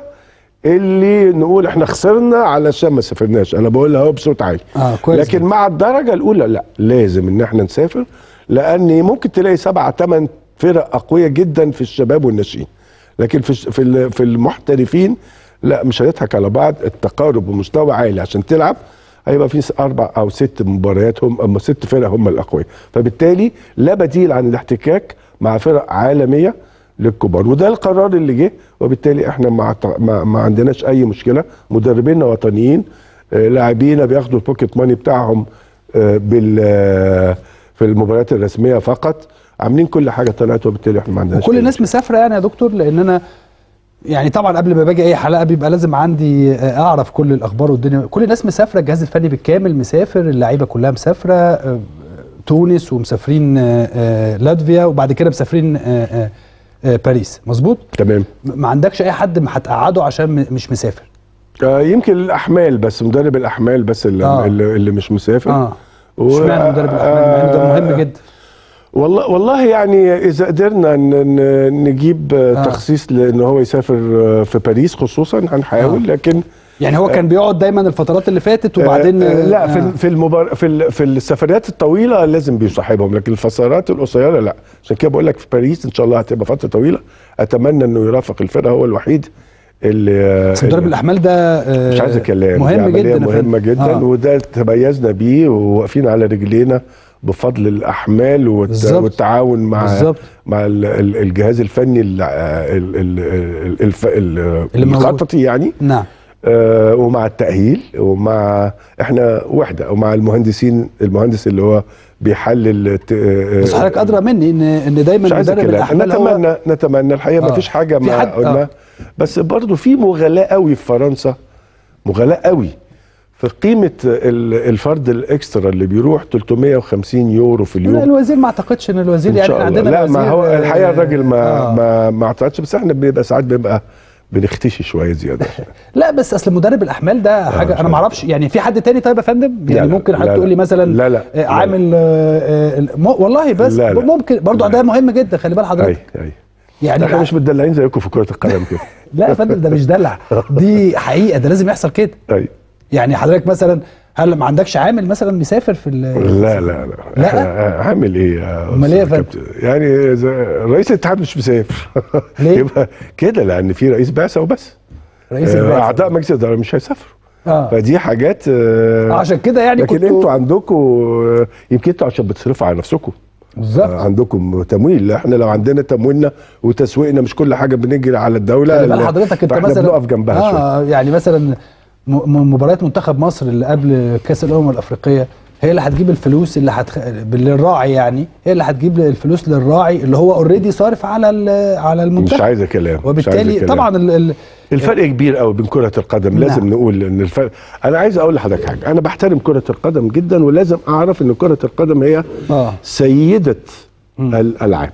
اللي نقول احنا خسرنا علشان ما سافرناش انا بقولها اهو بصوت عالي آه، كويس لكن جدا. مع الدرجه الاولى لا لازم ان احنا نسافر لان ممكن تلاقي سبعة ثمان فرق اقوياء جدا في الشباب والناشئين لكن في الش- في ال- في المحترفين لا مش هنضحك على بعض التقارب بمستوى عالي عشان تلعب هيبقى في س- اربع او ست مباريات هم اما ست فرق هم الاقوياء فبالتالي لا بديل عن الاحتكاك مع فرق عالميه للكبار وده القرار اللي جه وبالتالي احنا ما, عط- ما, ما عندناش اي مشكله مدربينا وطنيين آه، لاعبينا بياخدوا البوكيت ماني بتاعهم آه، بال آه، في المباريات الرسميه فقط عاملين كل حاجه طلعت وبالتالي احنا ما عندناش وكل أي الناس مشكلة. مسافره يعني يا دكتور لان انا يعني طبعا قبل ما باجي اي حلقه بيبقى لازم عندي آه، اعرف كل الاخبار والدنيا كل الناس مسافره الجهاز الفني بالكامل مسافر اللعيبه كلها مسافره آه، تونس ومسافرين آه، آه، لاتفيا وبعد كده مسافرين آه، آه، آه، باريس مظبوط تمام م- ما عندكش اي حد ما هتقعده عشان م- مش مسافر آه يمكن الاحمال بس مدرب الاحمال بس اللي, آه. آه. اللي, اللي مش مسافر اه و- اشمعنى مدرب الاحمال مع إنه ده مهم جدا والله والله يعني اذا قدرنا ن- ن- نجيب آه. آه. تخصيص لان هو يسافر آه، في باريس خصوصا هنحاول آه. آه. لكن يعني هو كان بيقعد دايما الفترات اللي فاتت وبعدين آه آه لا آه، في في المبار... في ال- في السفريات الطويله لازم بيصاحبهم لكن الفترات القصيره لا عشان كده بقول لك في باريس ان شاء الله هتبقى فتره طويله اتمنى انه يرافق الفرقه هو الوحيد اللي بس مدرب اللي- الاحمال ده آه، مش عايز كلام دي مهم عملية جدا يا مهمه فندم. جدا آه. وده تميزنا بيه وواقفين على رجلينا بفضل الاحمال والت... بالظبط. والتعاون مع بالظبط. مع ال- ال- الجهاز الفني ال- ال- ال- ال- الف... ال- اللي موجود. الخططي يعني نعم آه، ومع التأهيل ومع احنا وحدة ومع المهندسين المهندس اللي هو بيحلل الت- آه، بس حضرتك ادرى مني ان ان دايما مش عايز مدرب كده الاحمال هو نتمنى نتمنى الحقيقه آه. ما فيش حاجه في ما حد- قلنا آه. بس برضو في مغالاه قوي في فرنسا مغالاه قوي في قيمه ال- الفرد الاكسترا اللي بيروح 350 يورو في لا اليوم الوزير ما اعتقدش ان الوزير ان يعني شاء الله عندنا لا ما الوزير، هو آه، الحقيقه الراجل ما آه. ما ما اعتقدش بس احنا بنبقى ساعات بنبقى بنختشي شويه زياده لا بس اصل مدرب الاحمال ده حاجه مش انا ما عارف. اعرفش يعني في حد تاني طيب يا فندم لا، يعني لا، ممكن لا، حد لا. تقول لي مثلا لا، لا، آه، لا. عامل آه، آه، م- والله بس لا، لا. ممكن برضو لا. ده مهم جدا خلي بال اي حضرتك اي يعني احنا مش متدلعين زيكم في كره القدم كده لا يا فندم ده مش دلع دي حقيقه ده لازم يحصل كده اي يعني حضرتك مثلا هل ما عندكش عامل مثلا مسافر في ال- لا لا لا لا؟ إحنا عامل ايه يا أمال إيه يا أستاذ فندم؟ كابتن؟ يعني إذا رئيس الاتحاد مش مسافر ليه؟ يبقى كده لان في رئيس بعثه وبس رئيس آه، البعثة. اعضاء مجلس الاداره مش هيسافروا اه فدي حاجات آه، عشان كده يعني لكن كنتوا- انتوا عندكم آه، يمكن انتوا عشان بتصرفوا على نفسكم بالظبط آه، عندكم تمويل احنا لو عندنا تمويلنا وتسويقنا مش كل حاجه بنجري على الدوله خلي بال لا، حضرتك انت فاحنا مثلا بنقف جنبها شويه اه يعني مثلا م- م- مباريات منتخب مصر اللي قبل كاس الامم الافريقيه هي اللي هتجيب الفلوس اللي هتخ... للراعي يعني هي اللي هتجيب الفلوس للراعي اللي هو اوريدي صارف على ال- على مش المنتخب عايزه كلام مش وبالتالي عايزة كلام. طبعا ال... ال... الفرق كبير قوي بين كرة القدم نعم. لازم نقول ان الفرق انا عايز اقول لحضرتك حاجة انا بحترم كرة القدم جدا ولازم اعرف ان كرة القدم هي اه سيدة الالعاب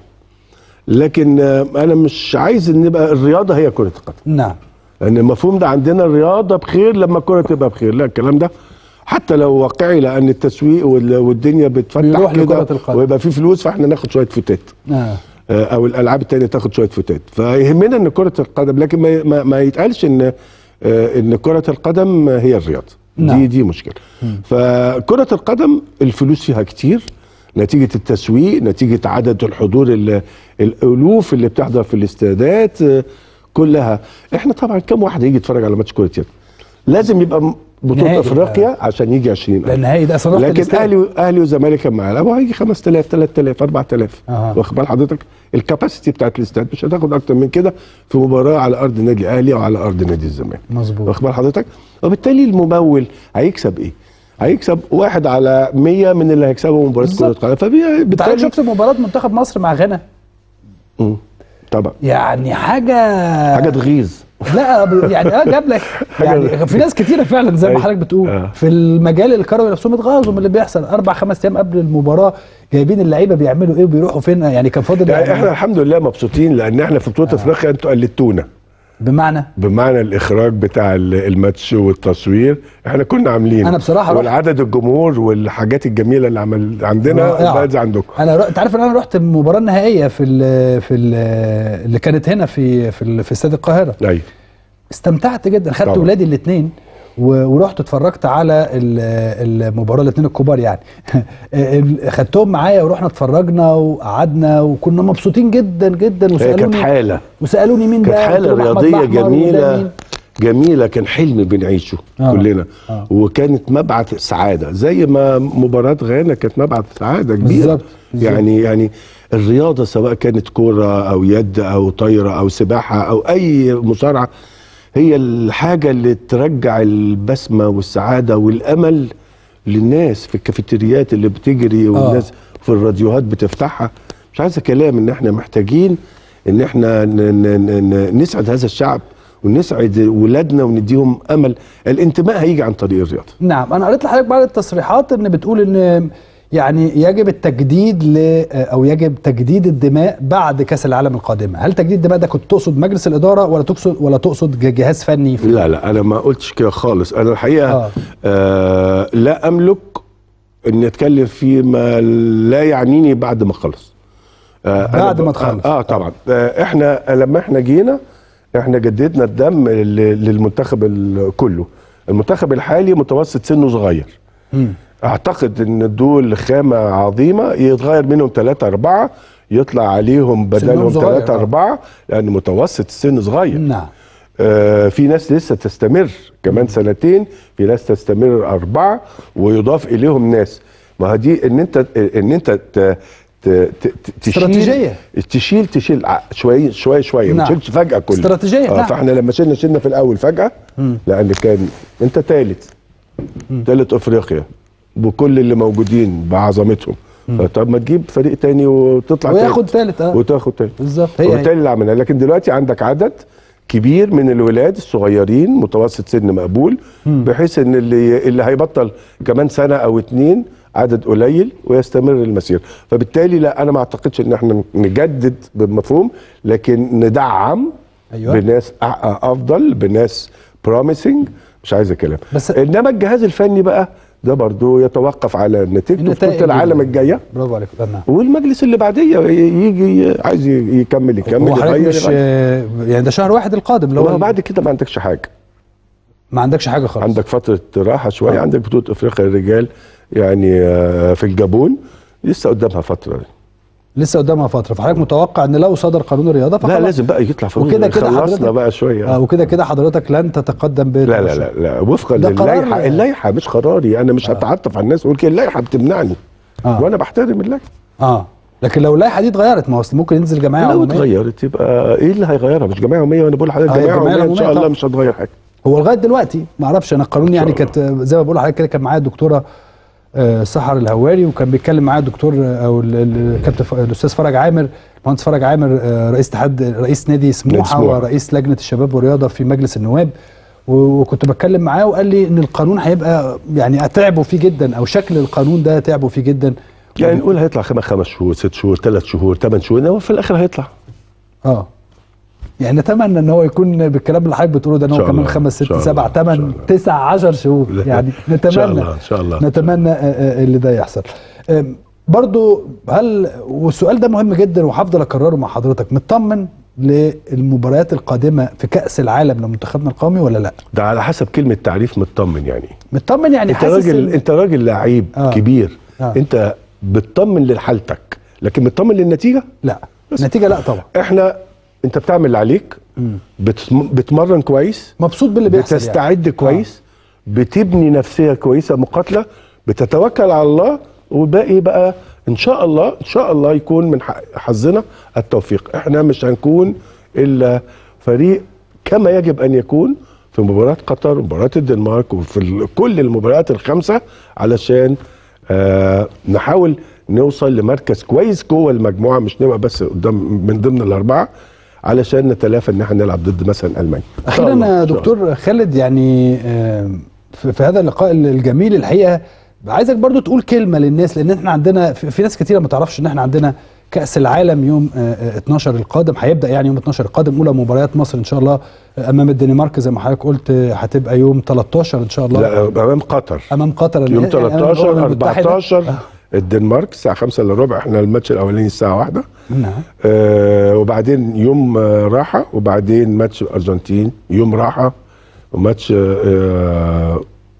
لكن آه، انا مش عايز ان يبقى الرياضة هي كرة القدم نعم لان المفهوم ده عندنا الرياضة بخير لما الكرة تبقى بخير لا الكلام ده حتى لو واقعي لان التسويق وال- والدنيا بتفتح بيروح كده لكرة القدم. ويبقى في فلوس فاحنا ناخد شوية فتات اه آه، او الالعاب التانية تاخد شويه فتات فيهمنا ان كره القدم لكن ما, ما, ما يتقالش ان آه، ان كره القدم هي الرياضه نعم. دي دي مشكله فكره القدم الفلوس فيها كتير نتيجه التسويق نتيجه عدد الحضور ال- الالوف اللي بتحضر في الاستادات آه، كلها احنا طبعا كم واحد هيجي يتفرج على ماتش كره يد لازم يبقى م- بطوله نهائي افريقيا عشان يجي 20 لان النهائي ده اصلا رحت لكن الاستاد. اهلي اهلي وزمالك كان معانا ابو هيجي 5000 3000 4000 أها. واخد بال حضرتك الكاباسيتي بتاعت الاستاد مش هتاخد اكتر من كده في مباراه على ارض النادي الاهلي او على ارض نادي الزمالك مظبوط واخد بال حضرتك وبالتالي الممول هيكسب ايه هيكسب واحد على 100 من اللي هيكسبوا مباراه كره بالظبط. قدم انت عارف فبالتالي شفت مباراه منتخب مصر مع غانا مم. طبعا يعني حاجه حاجه تغيظ لا ب- يعني اه جاب لك يعني في ناس كتيره فعلا زي ما أيوة. حضرتك بتقول آه. في المجال الكروي نفسهم اتغاظوا من اللي بيحصل اربع خمس ايام قبل المباراه جايبين اللعيبه بيعملوا ايه وبيروحوا فين يعني كان فاضل يعني احنا الحمد لله مبسوطين لان احنا في بطوله افريقيا انتوا قلدتونا بمعنى بمعنى الاخراج بتاع ال- الماتش والتصوير احنا كنا عاملين أنا بصراحة رحت- والعدد الجمهور والحاجات الجميله اللي عمل عندنا رائعة. بقت زي عندكم انا ر... انت عارف ان انا رحت المباراه النهائيه في ال في ال اللي كانت هنا في في, ال- في استاد القاهره ايوه استمتعت جدا خدت طبعا. ولادي الاثنين ورحت اتفرجت على ال- المباراه الاثنين الكبار يعني ال- خدتهم معايا ورحنا اتفرجنا وقعدنا وكنا مبسوطين جدا جدا هي كانت وسالوني حاله وسالوني مين كانت ده حاله قلت لهم أحمد رياضيه الأحمر وده جميله مين؟ جميله كان حلم بنعيشه آه. كلنا آه. وكانت مبعث سعاده زي ما مباراه غانا كانت مبعث سعاده كبيره بالظبط، بالظبط. يعني يعني الرياضه سواء كانت كوره او يد او طايره او سباحه او اي مصارعه هي الحاجه اللي ترجع البسمه والسعاده والامل للناس في الكافيتريات اللي بتجري والناس في الراديوهات بتفتحها مش عايزه كلام ان احنا محتاجين ان احنا ن- ن- ن- نسعد هذا الشعب ونسعد ولادنا ونديهم امل الانتماء هيجي عن طريق الرياضه نعم انا قريت لحضرتك بعض التصريحات ان بتقول ان يعني يجب التجديد ل او يجب تجديد الدماء بعد كاس العالم القادمه هل تجديد الدماء ده كنت تقصد مجلس الاداره ولا تقصد ولا تقصد ج- جهاز فني في لا لا انا ما قلتش كده خالص انا الحقيقه آه. آه. آه لا املك اني اتكلم فيما لا يعنيني بعد ما اخلص آه أنا بعد ب- ما تخلص. اه, آه طبعا آه احنا لما احنا جينا احنا جددنا الدم ل- للمنتخب ال- كله المنتخب الحالي متوسط سنه صغير مم. اعتقد ان دول خامه عظيمه يتغير منهم ثلاثة أربعة يطلع عليهم بدلهم صغير، ثلاثة آه. أربعة لأن متوسط السن صغير نعم آه في ناس لسه تستمر كمان سنتين في ناس تستمر أربعة ويضاف إليهم ناس ما هي دي إن أنت إن أنت ت- ت- ت- ت- تشيل استراتيجية. تشيل تشيل ع- شوية شوية شوية ما نعم. تشيلش فجأة كله استراتيجية، آه نعم. فاحنا لما شلنا شلنا في الأول فجأة لأن كان أنت ثالث ثالث افريقيا بكل اللي موجودين بعظمتهم طب ما تجيب فريق تاني وتطلع وياخد تالت. ثالث اه وتاخد تاني بالظبط هي, وبالتالي هي. اللي عملناه لكن دلوقتي عندك عدد كبير من الولاد الصغيرين متوسط سن مقبول بحيث ان اللي اللي هيبطل كمان سنه او اتنين عدد قليل ويستمر المسير فبالتالي لا انا ما اعتقدش ان احنا نجدد بالمفهوم لكن ندعم أيوة. بناس أ- افضل بناس بروميسنج مش عايز كلام بس- انما الجهاز الفني بقى ده برضو يتوقف على نتيجته في النتائج بطوله العالم الجايه برافو عليك آه، نعم والمجلس اللي بعديه يجي عايز يكمل يكمل هو حضرتك يغير مش يغير. آه، يعني ده شهر واحد القادم اللي هو هو بعد كده ما عندكش حاجه ما عندكش حاجه خالص عندك فتره راحه شويه آه. عندك بطوله افريقيا الرجال يعني آه، في الجابون لسه قدامها فتره لسه قدامها فتره فحضرتك متوقع ان لو صدر قانون الرياضه لا فخلاص. لازم بقى يطلع في وكده كده خلصنا حضرتك بقى شويه آه وكده كده حضرتك لن تتقدم ب لا لا لا لا وفقا ده قرار- للائحه اللائحه مش قراري انا مش هتعاطف على الناس واقول كده اللائحه بتمنعني آه. وانا بحترم اللائحه اه لكن لو اللائحه دي اتغيرت ما هو أصل ممكن ينزل جمعيه لو عموميه اتغيرت يبقى ايه اللي هيغيرها مش جمعيه يوميه وانا بقول لحضرتك آه، جمعيه الجمعية يوميه ان شاء العمومية الله طبعا. مش هتغير حاجه هو لغايه دلوقتي ما اعرفش انا القانون يعني إن شاء كانت زي ما بقول لحضرتك كده كان معايا الدكتوره آه، سحر الهواري وكان بيتكلم معايا الدكتور آه، او ال- ال- الكابتن ف- الاستاذ فرج عامر المهندس فرج عامر آه، رئيس اتحاد رئيس نادي سموحه سموحة. ورئيس لجنه الشباب والرياضه في مجلس النواب و- وكنت بتكلم معاه وقال لي ان القانون هيبقى يعني تعبوا فيه جدا او شكل القانون ده تعبوا فيه جدا يعني نقول هيطلع خمس خمس شهور ست شهور ثلاث شهور ثمان شهور هو في الاخر هيطلع اه يعني نتمنى ان هو يكون بالكلام اللي حضرتك بتقوله ده ان إن هو شاء كمان الله، خمس إن ست شاء سبع الله، إن ثمان شاء الله. تسع عشر شهور يعني ان شاء نتمنى الله ان شاء الله نتمنى آه، آه، اللي ده يحصل آم، برضو هل والسؤال ده مهم جدا وهفضل اكرره مع حضرتك مطمن للمباريات القادمه في كاس العالم لمنتخبنا القومي ولا لا ده على حسب كلمه تعريف مطمن يعني مطمن يعني انت حاسس راجل إن- انت راجل لعيب آه. كبير آه. انت بتطمن لحالتك لكن بتطمن للنتيجه لا النتيجه لا طبعا احنا انت بتعمل اللي عليك بتم- بتمرن كويس مبسوط باللي بيحصل يعني. بتستعد كويس بتبني نفسيه كويسه مقاتله بتتوكل على الله والباقي بقى ان شاء الله ان شاء الله يكون من حق- حظنا التوفيق احنا مش هنكون الا فريق كما يجب ان يكون في مباراه قطر ومباراه الدنمارك وفي ال- كل المباريات الخمسه علشان آه نحاول نوصل لمركز كويس جوه المجموعه مش نبقى بس قدام من ضمن الاربعه علشان نتلافى ان احنا نلعب ضد مثلا المانيا إن شاء اخيرا الله، يا إن شاء الله. دكتور خالد يعني آم، في في هذا اللقاء الجميل الحقيقه عايزك برضو تقول كلمه للناس لان احنا عندنا في في ناس كتيره ما تعرفش ان احنا عندنا كاس العالم يوم آه، آه، 12 القادم هيبدا يعني يوم 12 القادم اولى مباريات مصر ان شاء الله آه، امام الدنمارك زي ما حضرتك قلت آه، هتبقى يوم 13 ان شاء الله لا امام قطر امام قطر يوم يعني أمام 13 الأمم المتحدة. 14 الدنمارك الساعه 5 الا ربع احنا الماتش الاولاني الساعه 1 نعم آه وبعدين يوم آه راحه وبعدين ماتش الارجنتين يوم راحه وماتش آه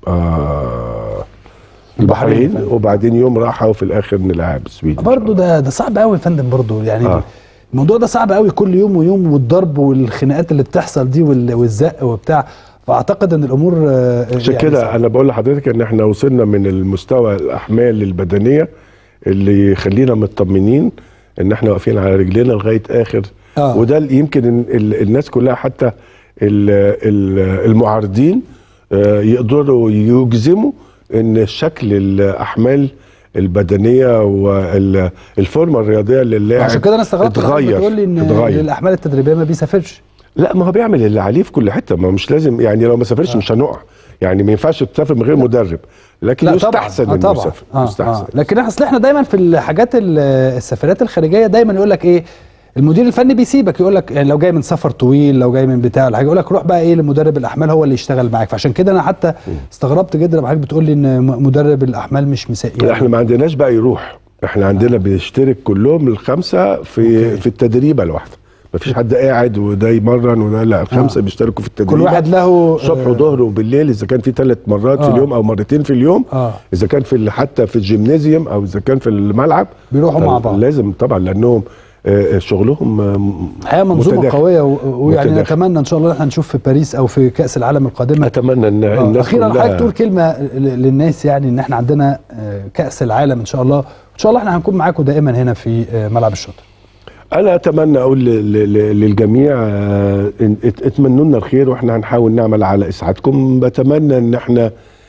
آه البحرين البحرين. وبعدين يوم راحه وفي الاخر نلعب السويد إن شاء برضه الله. ده ده صعب قوي يا فندم برضه يعني آه. الموضوع ده صعب قوي كل يوم ويوم والضرب والخناقات اللي بتحصل دي وال- والزق وبتاع فاعتقد ان الامور آه، عشان يعني كده صعبة. انا بقول لحضرتك ان احنا وصلنا من المستوى الاحمال البدنيه اللي يخلينا مطمنين ان احنا واقفين على رجلينا لغايه اخر آه. وده اللي يمكن ال- ال- الناس كلها حتى ال- ال- المعارضين آه، يقدروا يجزموا ان شكل الاحمال البدنيه والفورمه الرياضيه للاعب عشان كده انا استغربت إن حضرتك اتغير بتقول لي ان اتغير الاحمال التدريبيه ما بيسافرش لا ما هو بيعمل اللي عليه في كل حته ما هو مش لازم يعني لو ما سافرش مش هنقع يعني ما ينفعش تسافر من غير مدرب لكن لا طبعا يستحسن آه انه طبعا يسافر آه يستحسن آه. لكن احنا اصل احنا دايما في الحاجات ال- السفرات الخارجيه دايما يقول لك ايه المدير الفني بيسيبك يقول لك يعني لو جاي من سفر طويل لو جاي من بتاع ولا حاجه يقول لك روح بقى ايه لمدرب الاحمال هو اللي يشتغل معاك فعشان كده انا حتى استغربت جدا لما حضرتك بتقول لي ان م- مدرب الاحمال مش مسائي لا احنا ما عندناش بقى يروح احنا عندنا بيشترك كلهم الخمسه في أوكي. في التدريبه الواحده ما فيش حد قاعد وده يمرن وده لا الخمسه آه. بيشتركوا في التدريبه كل واحد له صبح آه، وظهر وبالليل اذا كان في ثلاث مرات في آه. اليوم او مرتين في اليوم اه اذا كان في ال- حتى في الجيمنازيوم او اذا كان في الملعب بيروحوا مع بعض لازم طبعا لانهم آه، شغلهم آه، م- الحقيقه منظومه متداخل. قويه و- ويعني متداخل. نتمنى ان شاء الله احنا نشوف في باريس او في كاس العالم القادمه اتمنى ان آه، الناس اخيرا كلها حضرتك تقول كلمه ل- للناس يعني ان احنا عندنا آه، كاس العالم ان شاء الله ان شاء الله احنا هنكون معاكم دائما هنا في آه، ملعب الشاطئ انا اتمنى اقول ل- ل- ل- للجميع آه، إن- ات- اتمنوا لنا الخير واحنا هنحاول نعمل على اسعادكم بتمنى ان احنا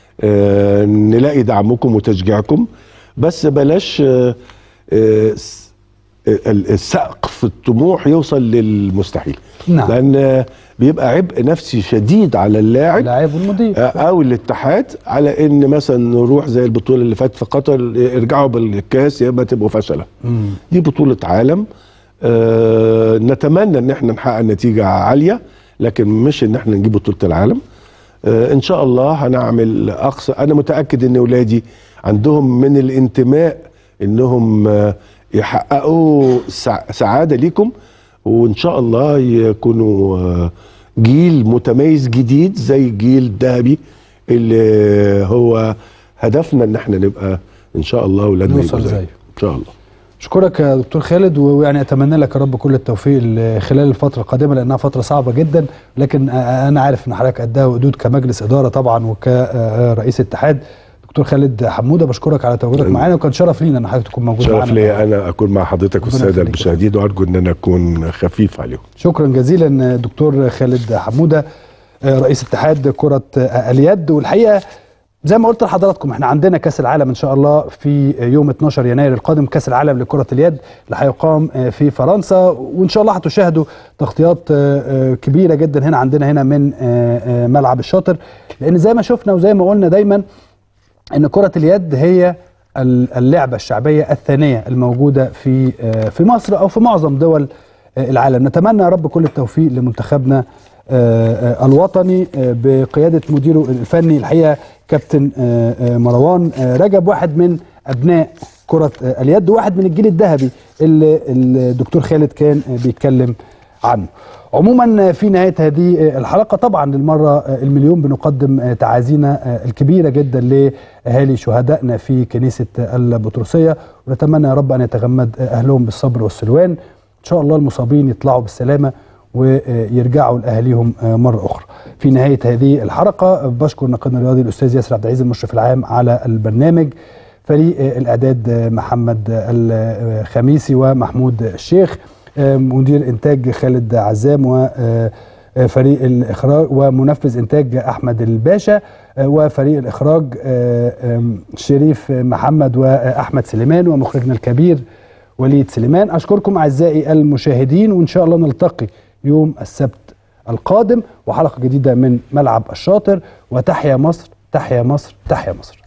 آه، نلاقي دعمكم وتشجيعكم بس بلاش آه، آه، س- ال- السقف الطموح يوصل للمستحيل نعم. لان آه، بيبقى عبء نفسي شديد على اللاعب اللاعب والمدير آه، او الاتحاد على ان مثلا نروح زي البطوله اللي فاتت في قطر آه، ارجعوا بالكاس يا اما تبقوا فشله مم. دي بطولة عالم آه نتمنى ان احنا نحقق نتيجة عالية لكن مش ان احنا نجيب بطولة العالم آه ان شاء الله هنعمل اقصى انا متأكد ان ولادي عندهم من الانتماء انهم آه يحققوا سع- سعادة ليكم وان شاء الله يكونوا آه جيل متميز جديد زي الجيل الذهبي اللي هو هدفنا ان احنا نبقى ان شاء الله ولادنا نوصل يبقوا زيه. ان شاء الله اشكرك يا دكتور خالد ويعني اتمنى لك يا رب كل التوفيق ال- خلال الفتره القادمه لانها فتره صعبه جدا لكن آه، انا عارف ان حضرتك قدها وقدود كمجلس اداره طبعا وكرئيس اتحاد دكتور خالد حموده بشكرك على تواجدك معانا وكان شرف لينا ان حضرتك تكون موجود شرف معانا لي انا اكون مع حضرتك ربنا والساده يخليك. المشاهدين وارجو ان انا اكون خفيف عليهم شكرا جزيلا دكتور خالد حموده آه، رئيس اتحاد كره آه، اليد والحقيقه زي ما قلت لحضراتكم احنا عندنا كاس العالم ان شاء الله في يوم 12 يناير القادم كاس العالم لكره اليد اللي هيقام آه، في فرنسا وان شاء الله هتشاهدوا تغطيات آه، آه، كبيره جدا هنا عندنا هنا من آه، آه، ملعب الشاطر لان زي ما شفنا وزي ما قلنا دايما ان كره اليد هي ال- اللعبه الشعبيه الثانيه الموجوده في آه، في مصر او في معظم دول آه، العالم نتمنى يا رب كل التوفيق لمنتخبنا آه، آه، الوطني آه، بقياده مديره الفني الحقيقه كابتن آه، آه، مروان آه، رجب واحد من ابناء كره آه، اليد واحد من الجيل الذهبي اللي الدكتور خالد كان آه، بيتكلم عنه عموما في نهايه هذه الحلقه طبعا للمره المليون بنقدم تعازينا الكبيره جدا لاهالي شهدائنا في كنيسه البطرسيه ونتمنى يا رب ان يتغمد اهلهم بالصبر والسلوان ان شاء الله المصابين يطلعوا بالسلامه ويرجعوا لاهاليهم مره اخرى. في نهايه هذه الحلقه بشكر ناقدنا الرياضي الاستاذ ياسر عبد العزيز المشرف العام على البرنامج فريق الاعداد محمد الخميسي ومحمود الشيخ مدير انتاج خالد عزام وفريق الاخراج ومنفذ انتاج احمد الباشا وفريق الاخراج شريف محمد واحمد سليمان ومخرجنا الكبير وليد سليمان اشكركم اعزائي المشاهدين وان شاء الله نلتقي يوم السبت القادم وحلقه جديده من ملعب الشاطر وتحيا مصر تحيا مصر تحيا مصر